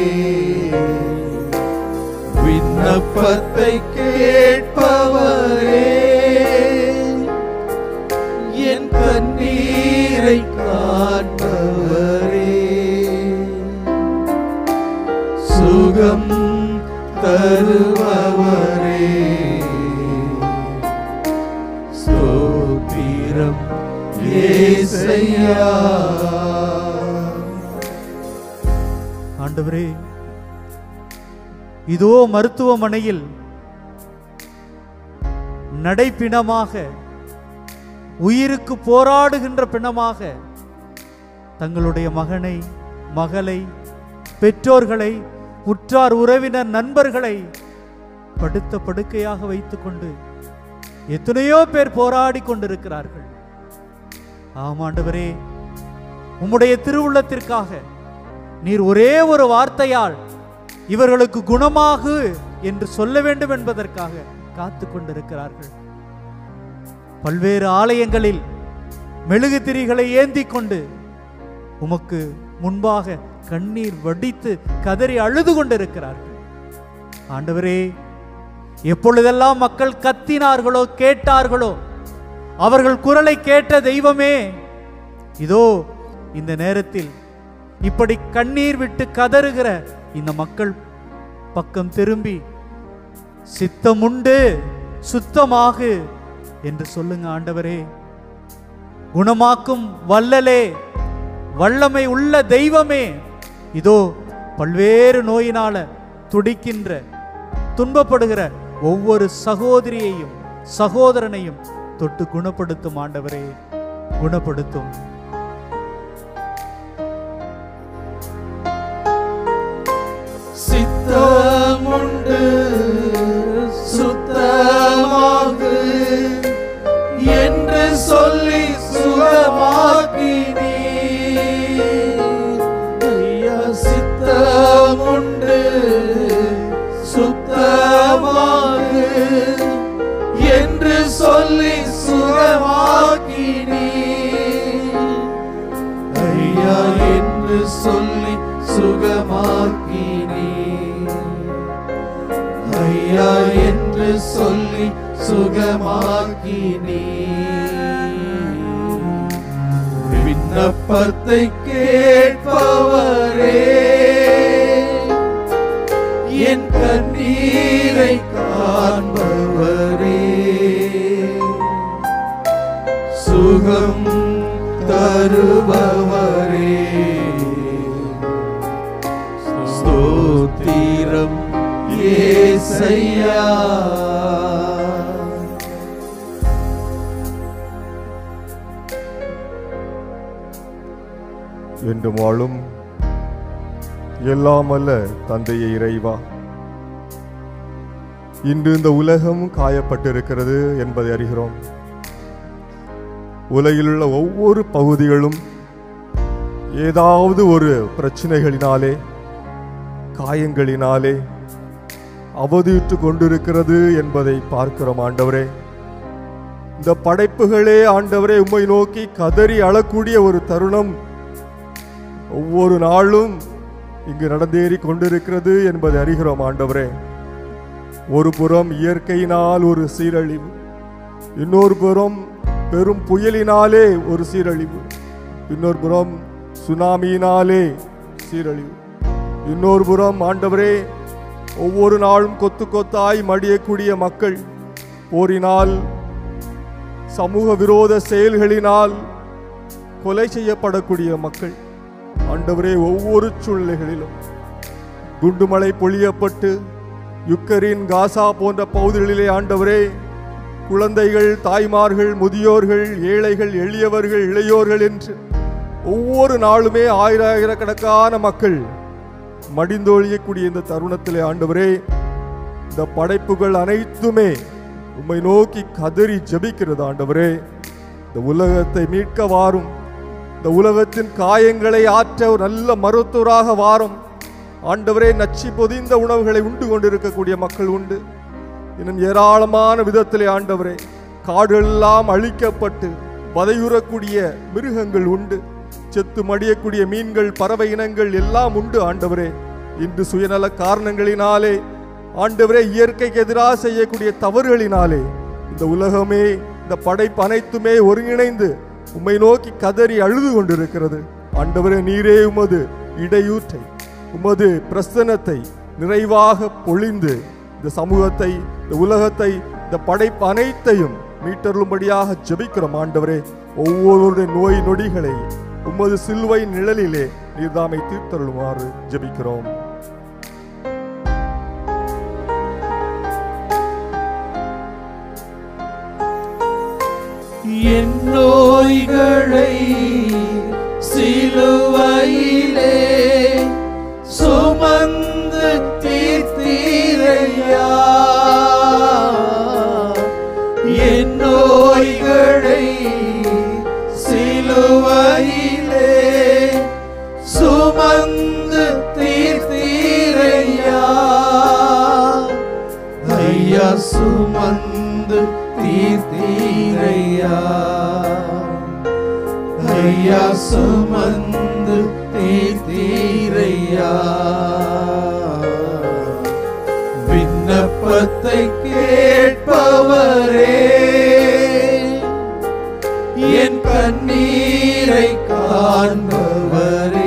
விண்ணப்பத்தை கேட்பவரே என் கண்ணீரை காண்பவரே சுகம் தருபவரே ஸ்தோத்திரம் ஏசையா ஆண்டவரே இதோ மருத்துவமனையில் நடைப்பிணமாக உயிருக்கு போராடுகின்ற பிணமாக தங்களுடைய மகனை மகளை பெற்றோர்களை உற்றார் உறவினர் நண்பர்களை படுத்த படுக்கையாக வைத்துக்கொண்டு எத்தனையோ பேர் போராடி கொண்டிருக்கிறார்கள் ஆமாண்டவரே உம்முடைய திருவுள்ளத்திற்காக நீர் ஒரே ஒரு வார்த்தையால் இவர்களுக்கு குணமாகு என்று சொல்ல வேண்டும் என்பதற்காக காத்து கொண்டிருக்கிறார்கள் பல்வேறு ஆலயங்களில் மெழுகுதிரிகளை ஏந்தி கொண்டு உமக்கு முன்பாக கண்ணீர் வடித்து கதறி அழுது கொண்டிருக்கிறார்கள் ஆண்டவரே எப்பொழுதெல்லாம் மக்கள் கத்தினார்களோ கேட்டார்களோ அவர்கள் குரலை கேட்ட தெய்வமே இதோ இந்த நேரத்தில் இப்படி கண்ணீர் விட்டு கதறுகிற இந்த மக்கள் பக்கம் திரும்பி சித்தமுண்டு சுத்தமாகு என்று சொல்லுங்க ஆண்டவரே குணமாக்கும் வல்லலே வல்லமை உள்ள தெய்வமே இதோ பல்வேறு நோயினால துடிக்கின்ற துன்பப்படுகிற ஒவ்வொரு சகோதரியையும் சகோதரனையும் தொட்டு குணப்படுத்தும் ஆண்டவரே குணப்படுத்தும் சித்தமுண்டு சுத்தமாகு என்று சொல்லி சுகமாக்கினீ ஐயா சித்தமுண்டு சுத்தமாகு என்று சொல்லி சுகமாக்கினீ ஐயா என்று சொல்லி சுகமாக்கினே ஐயா என்று சொல்லி சுகமாக்கினே விண்ணப்பத்தை கேட்பவரே என் கண்ணீரை காண்பவரே சுகம் தருபவரே ஸ்தோத்திரம் ஏசையா என்றும் வாழும் எல்லாம் அல்ல தந்தையை இறைவா இன்று இந்த உலகம் காயப்பட்டிருக்கிறது என்பதை அறிகிறோம் உலகிலுள்ள ஒவ்வொரு பகுதிகளும் ஏதாவது ஒரு பிரச்சனைகளினாலே காயங்களினாலே அவதியுற்று கொண்டிருக்கிறது என்பதை பார்க்கிறோம் ஆண்டவரே இந்த படைப்புகளே ஆண்டவரே உம்மை நோக்கி கதறி அழக்கூடிய ஒரு தருணம் ஒவ்வொரு நாளும் இங்கு நடந்தேறி கொண்டிருக்கிறது என்பதை அறிகிறோம் ஆண்டவரே ஒரு புறம் இயற்கையினால் ஒரு சீரழிவு இன்னொரு புறம் பெரும் புயலினாலே ஒரு சீரழிவு இன்னொரு புறம் சுனாமியினாலே சீரழிவு இன்னொரு புறம் ஆண்டவரே ஒவ்வொரு நாளும் கொத்து கொத்தாய் மடியக்கூடிய மக்கள் போரினால் சமூக விரோத செயல்களினால் கொலை செய்யப்படக்கூடிய மக்கள் ஆண்டவரே ஒவ்வொரு சூழ்நிலைகளிலும் குண்டுமழை பொழியப்பட்டு யுக்கரின் காசா போன்ற பகுதிகளிலே ஆண்டவரே குழந்தைகள் தாய்மார்கள் முதியோர்கள் ஏழைகள் எளியவர்கள் இளையோர்கள் என்று ஒவ்வொரு நாளுமே ஆயிரக்கணக்கான மக்கள் மடிந்தொழியக்கூடிய இந்த தருணத்திலே ஆண்டவரே இந்த படைப்புகள் அனைத்துமே உம்மை நோக்கி கதறி ஜெபிக்கிறது ஆண்டவரே இந்த உலகத்தை மீட்க வாரும் இந்த உலகத்தின் காயங்களை ஆற்ற ஒரு நல்ல மருத்துவராக வாரும் ஆண்டவரே நச்சி பொதிந்த உணவுகளை உண்டு கொண்டிருக்கக்கூடிய மக்கள் உண்டு இன்னும் ஏராளமான விதத்திலே ஆண்டவரே காடுகளெல்லாம் அழிக்கப்பட்டு வதையுறக்கூடிய மிருகங்கள் உண்டு செத்து மடியக்கூடிய மீன்கள் பறவை இனங்கள் எல்லாம் உண்டு ஆண்டவரே இன்று சுயநல காரணங்களினாலே ஆண்டவரே இயற்கைக்கு எதிராக செய்யக்கூடிய தவறுகளினாலே இந்த உலகமே இந்த படைப்பு அனைத்துமே ஒருங்கிணைந்து உம்மை நோக்கி கதறி அழுது கொண்டிருக்கிறது ஆண்டவரே நீரே உமது இடையூற்றை உமது பிரசனத்தை நிறைவாக பொழிந்து இந்த சமூகத்தை இந்த உலகத்தை இந்த படைப்பு அனைத்தையும் மீட்டருளும்படியாக ஜெபிக்கிறோம் ஆண்டவரே ஒவ்வொருவருடைய நோய் நொடிகளை உமது சிலுவை நிழலிலே நீர்தாமை தீர்த்தருளுமாறு ஜெபிக்கிறோம் என் நோய்களை சிலுவையிலே சுமந்து தீர்த்தீரையா என் நோய்களை சிலுவையிலே சுமந்து தீர்த்தீரையா ஐயா சுமந்து தீர்த்தீரையா ஐயா சுமந்து தீர்த்தீரையா விண்ணப்பத்தை கேட்பவரே என் கண்ணீரை காண்பவரே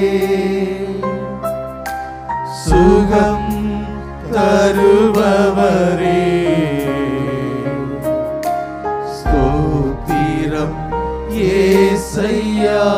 சுகம் தருபவரே ஸ்தோத்திரம் ஏசையா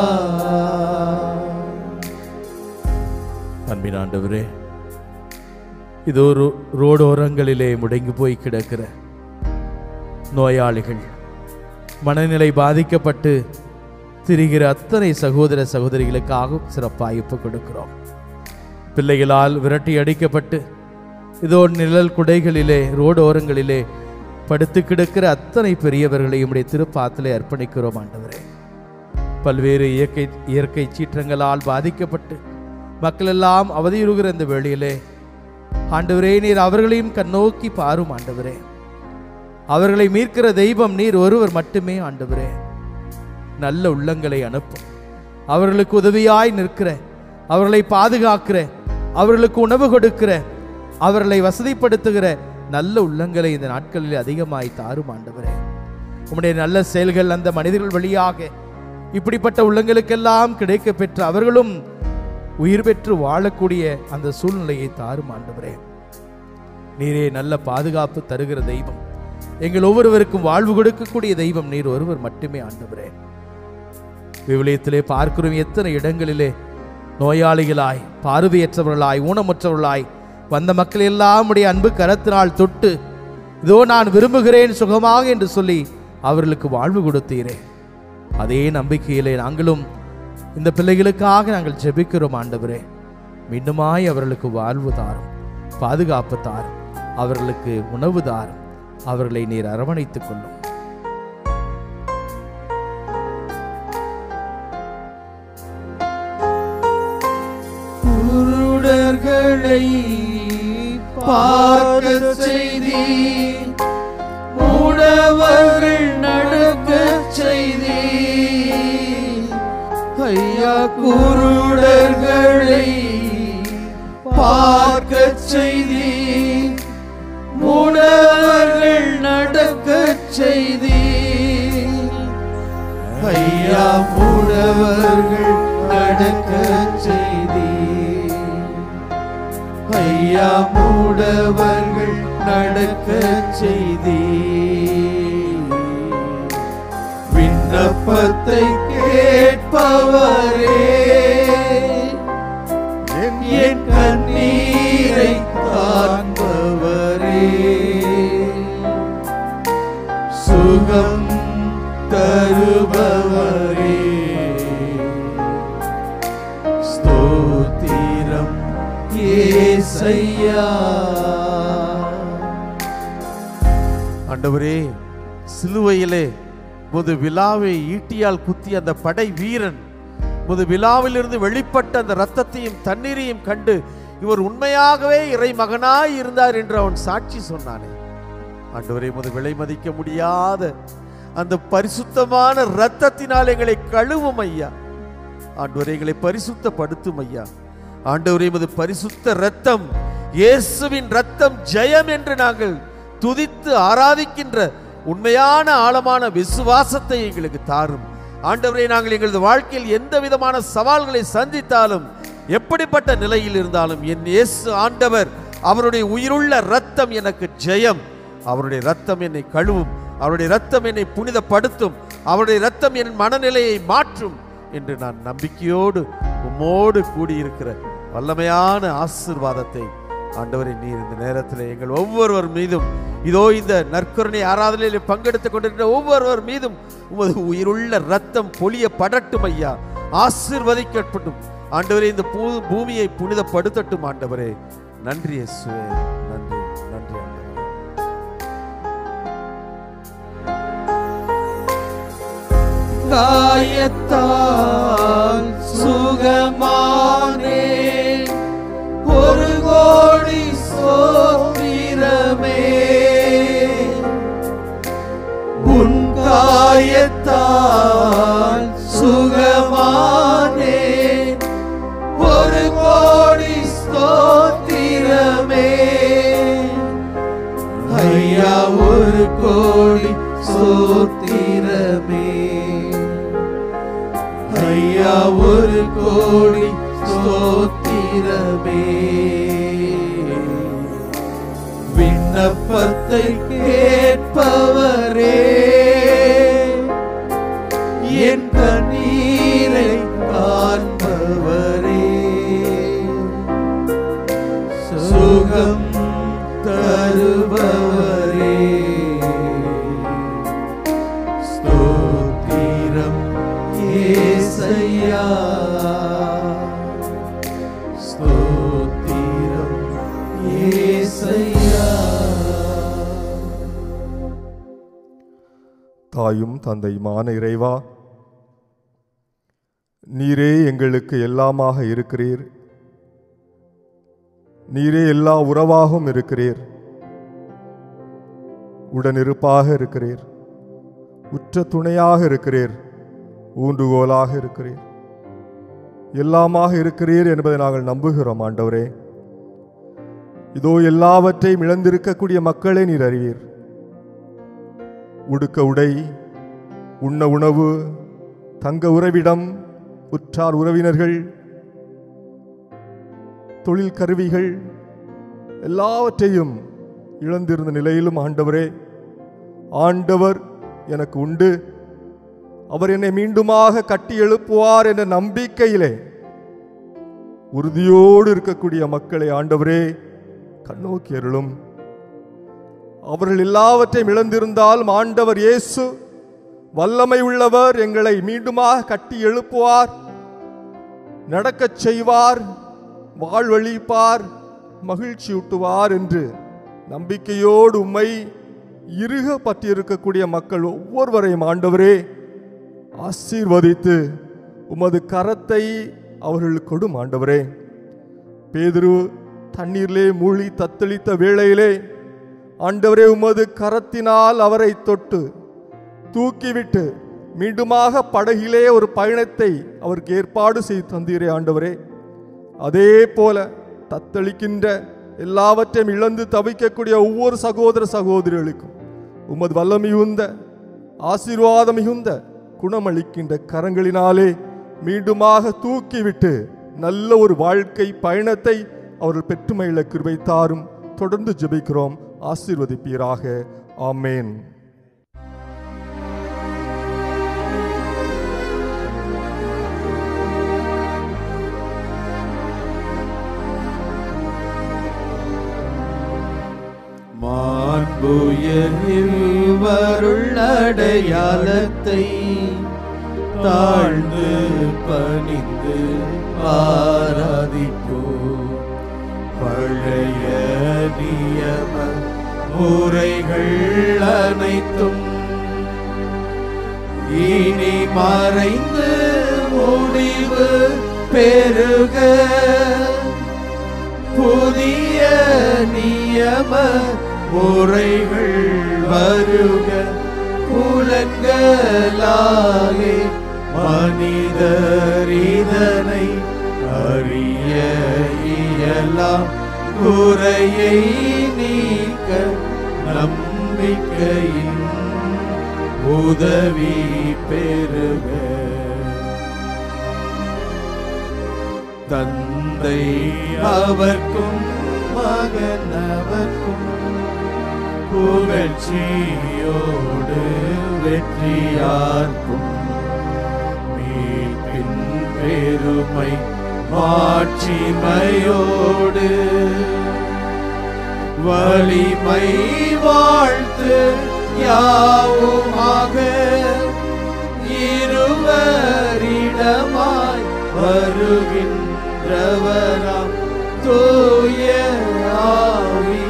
அன்பின் ஆண்டவரே இதோ ரோ- ரோடோரங்களிலே முடங்கி போய் கிடக்கிற நோயாளிகள் மனநிலை பாதிக்கப்பட்டு திரிகிற அத்தனை சகோதர சகோதரிகளுக்காகவும் சிறப்பாக இப்போ கொடுக்கிறோம் பிள்ளைகளால் விரட்டி அடிக்கப்பட்டு இதோ நிழல் குடைகளிலே ரோடோரங்களிலே படுத்து கிடக்கிற அத்தனை பெரியவர்களையும் உடைய திருப்பாத்திலே அர்ப்பணிக்கிறோம் ஆண்டவரே பல்வேறு இயற்கை இயற்கை சீற்றங்களால் பாதிக்கப்பட்டு மக்கள் எல்லாம் அவதியுறுகிற இந்த வேளையிலே ஆண்டவரே நீர் அவர்களையும் கண்ணோக்கி பாரும் ஆண்டவரே அவர்களை மீட்கிற தெய்வம் நீர் ஒருவர் மட்டுமே ஆண்டவரே நல்ல உள்ளங்களை அனுப்பும் அவர்களுக்கு உதவியாய் நிற்கிற அவர்களை பாதுகாக்கிற அவர்களுக்கு உணவு கொடுக்கிற அவர்களை வசதிப்படுத்துகிற நல்ல உள்ளங்களை இந்த நாட்களில் அதிகமாய் தாரும் ஆண்டவரே உம்முடைய நல்ல செயல்கள் அந்த மனிதர்கள் வழியாக இப்படிப்பட்ட உள்ளங்களுக்கெல்லாம் கிடைக்க பெற்று அவர்களும் உயிர் பெற்று வாழக்கூடிய அந்த சூழ்நிலையை தாரும் ஆண்டவரே நீரே நல்ல பாதுகாப்பு தருகிற தெய்வம் எங்கள் ஒவ்வொருவருக்கும் வாழ்வு கொடுக்கக்கூடிய தெய்வம் நீர் ஒருவர் மட்டுமே ஆண்டவரே விவிலியத்திலே பார்க்கிறோம் எத்தனை இடங்களிலே நோயாளிகளாய் பார்வையற்றவர்களாய் ஊனமுற்றவர்களாய் வந்த மக்கள் எல்லாம் உடைய அன்பு கரத்தினால் தொட்டு இதோ நான் விரும்புகிறேன் சுகமாக என்று சொல்லி அவர்களுக்கு வாழ்வு கொடுத்தீரே அதே நம்பிக்கையிலே நாங்களும் இந்த பிள்ளைகளுக்காக நாங்கள் ஜெபிக்கிறோம் ஆண்டவரே மீண்டுமாய் அவர்களுக்கு வாழ்வு தாரும் பாதுகாப்பு தாரும் அவர்களுக்கு உணவு தாரும் அவர்களை நீர் அரவணைத்துக் கொள்ளும் குருடர்களை பார்க்க செய்தி மூடவர்கள் நடக்க செய்தி ஐயா குருடர்களை பார்க்க செய்தி மூடவர்கள் நடக்க செய்தி ஐயா மூடவர்கள் நடக்க செய்தி ஐயா மூடவர்கள் நடக்க செய்தி விண்ணப்பத்தை கேட்பவரே என் கண்ணீரை காண்பவரே சுகம் தருபவரே ஸ்தோத்திரம் ஏசையா ஆண்டவரே சிலுவையிலே முது விழாவை ஈட்டியால் குத்தி அந்த படை வீரன் முது விழாவிலிருந்து வெளிப்பட்ட அந்த இரத்தத்தையும் தண்ணீரையும் கண்டு இவர் உண்மையாகவே இறை மகனாய் இருந்தார் என்று அவன் சாட்சி சொன்னானே ஆண்டவரே முது விலை மதிக்க முடியாத அந்த பரிசுத்தமான இரத்தத்தினால் எங்களை கழுவும் ஐயா ஆண்டவரே எங்களை பரிசுத்தப்படுத்தும் ஐயா ஆண்டவரே எமது பரிசுத்த இரத்தம் இயேசுவின் இரத்தம் ஜெயம் என்று நாங்கள் துதித்து ஆராதிக்கின்ற உண்மையான ஆழமான விசுவாசத்தை எங்களுக்கு தாரும் ஆண்டவரே நாங்கள் எங்களது வாழ்க்கையில் எந்த விதமான சவால்களை சந்தித்தாலும் எப்படிப்பட்ட நிலையில் இருந்தாலும் என் இயேசு ஆண்டவர் அவருடைய உயிருள்ள இரத்தம் எனக்கு ஜெயம் அவருடைய இரத்தம் என்னை கழுவும் அவருடைய இரத்தம் என்னை புனிதப்படுத்தும் அவருடைய இரத்தம் என் மனநிலையை மாற்றும் என்று நான் நம்பிக்கையோடு உம்மோடு கூடியிருக்கிற வல்லமையான ஆசீர்வாதத்தை ஆண்டவரை நீர் இந்த நேரத்தில் எங்கள் ஒவ்வொருவர் மீதும் இதோ இந்த நற்கருணை ஆராதனையில் பங்கெடுத்துக் கொண்டிருக்கிற ஒவ்வொருவர் மீதும் உமது உயிருள்ள ரத்தம் பொழிய படட்டும் ஐயா ஆசீர்வதிக்கப்பட்டும் ஆண்டவரே இந்த பூ பூமியை புனிதப்படுத்தட்டும் ஆண்டவரே நன்றி இயேசுவே நன்றி நன்றி ஆண்டவரே காயத்தால் சுகமானே ஒரு கோடி சோத்திரமே உன் காயத்தால் சுக ஒரு கோடி ஸ்தோத்திரமே ஐயா ஒரு கோடி ஸ்தோத்திரமே விண்ணப்பத்தை கேட்பவரே என் கண்ணீரை காண்பவரே சுகம் தருபவரே ஸ்தோத்திரம் ஏசையா ஸ்தோத்திரம் ஏசையா தாயும் தந்தையுமான இறைவா நீரே எங்களுக்கு எல்லாமாக இருக்கிறீர் நீரே எல்லா உறவாகவும் இருக்கிறீர் உடனிருப்பாக இருக்கிறீர் உற்ற துணையாக இருக்கிறீர் ஊன்றுகோலாக இருக்கிறீர் எல்லாமாக இருக்கிறீர் என்பதை நாங்கள் நம்புகிறோம் ஆண்டவரே இதோ எல்லாவற்றையும் இழந்திருக்கக்கூடிய மக்களை நீர் அறிவீர் உடுக்க உடை உண்ண உணவு தங்க உறவிடம் உற்றார் உறவினர்கள் தொழில் கருவிகள் எல்லாவற்றையும் இழந்திருந்த நிலையிலும் ஆண்டவரே ஆண்டவர் எனக்கு உண்டு அவர் என்னை மீண்டுமாக கட்டி எழுப்புவார் என்ற நம்பிக்கையிலே உறுதியோடு இருக்கக்கூடிய மக்களை ஆண்டவரே கண்ணோக்கி அருளும் அவர்கள் எல்லாவற்றையும் இழந்திருந்தாலும் ஆண்டவர் இயேசு வல்லமை உள்ளவர் எங்களை மீண்டுமாக கட்டி எழுப்புவார் நடக்கச் செய்வார் வாழ்வழிப்பார் மகிழ்ச்சியூட்டுவார் என்று நம்பிக்கையோடு உம்மை இறுக பற்றியிருக்கக்கூடிய மக்கள் ஒவ்வொருவரையும் ஆண்டவரே ஆசீர்வதித்து உமது கரத்தை அவர்களுக்கு கொடும் ஆண்டவரே பேதுரு தண்ணீரிலே மூழ்கி தத்தளித்த வேளையிலே ஆண்டவரே உமது கரத்தினால் அவரை தொட்டு தூக்கிவிட்டு மீண்டுமாக படகிலே ஒரு பயணத்தை அவருக்கு ஏற்பாடு செய்து தந்தீரே ஆண்டவரே அதே போல தத்தளிக்கின்ற எல்லாவற்றையும் இழந்து தவிக்கக்கூடிய ஒவ்வொரு சகோதர சகோதரிகளுக்கும் உமது வல்லம் மிகுந்த ஆசீர்வாதம் மிகுந்த குணமளிக்கின்ற கரங்களினாலே மீண்டுமாக தூக்கிவிட்டு நல்ல ஒரு வாழ்க்கை பயணத்தை அவர்கள் பெற்றுமையில கிருபை தாரும் தொடர்ந்து ஜெபிக்கிறோம் ஆசீர்வதிப்பீராக ஆமேன் மாண்புயரில் வருள் அடையாளத்தை தாழ்ந்து பணிந்து ஆராதிப்போம் பழைய நியம முறைகள் அனைத்தும் இனி மறைந்து முடிவு பெருக புதிய நியம முறைகள் வருக புலன்களாலே மனிதர் இதனை அறிய இயலாம் குறையை நீக்க நம்பிக்கையின் உதவி பெருக தந்தை அவர்க்கும் மகன் அவர்க்கும் புகழ்ச்சியோடு வெற்றியார்க்கும் மீட்பின் பெருமை மாட்சிமையோடு வலிமை வாழ்த்து யாவுமாக இருவரிடமாய் வருகின்றவராம் தூய ஆவி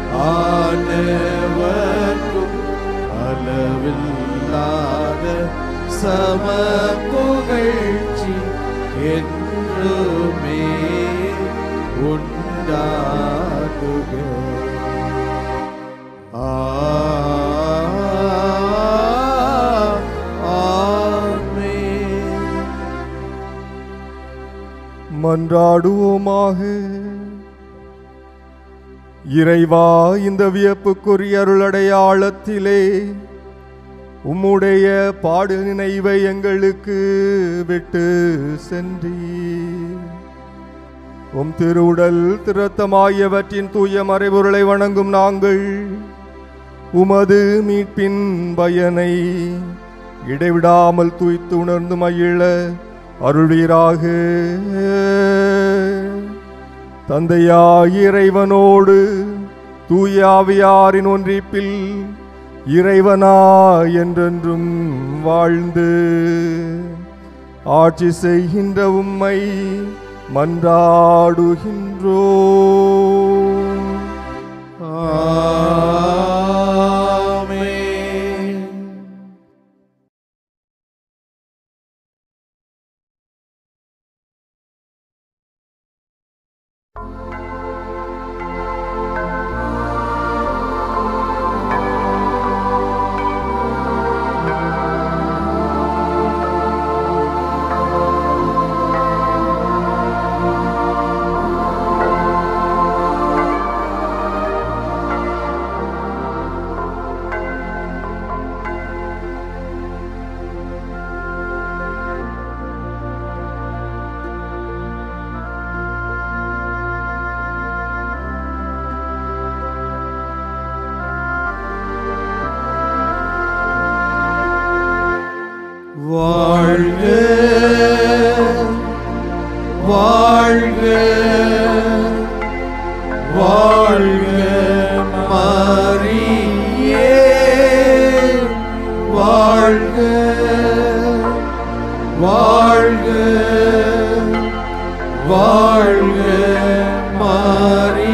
ஆனவர்க்கும் அளவில்லாத சம புகழ்ச்சி என்றுமே உண்டாகுக ஆமென் மன்றாடுவோமாக இறைவா இந்த வியப்புக்குரிய அருளடையாளத்திலே உம்முடைய பாடு நினைவை எங்களுக்கு விட்டு சென்றீர் உம் திருவுடல் திருத்தமாயவற்றின் தூய மறைபொருளை வணங்கும் நாங்கள் உமது மீட்பின் பயனை இடைவிடாமல் தூய்த்து உணர்ந்து மகிழ அருள்வீராக தந்தையாய் இறைவனோடு தூய ஆவியாரின் ஒன்றிப்பில் இறைவனா என்றென்றும் வாழ்ந்து ஆட்சி செய்கின்ற உம்மை மன்றாடுகின்றோ வாழ்க வாழ்க வாழ்க மரியே வாழ்க வாழ்க வாழ்க மரியே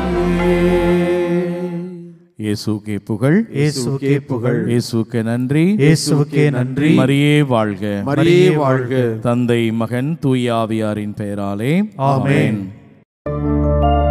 இயேசுக்கே புகழ் இயேசுவுக்கே புகழ் இயேசுக்கு நன்றி இயேசுவுக்கே நன்றி மரியே வாழ்க மரியே வாழ்க தந்தை மகன் தூய ஆவியாரின் பெயராலே ஆமென். ஆமென்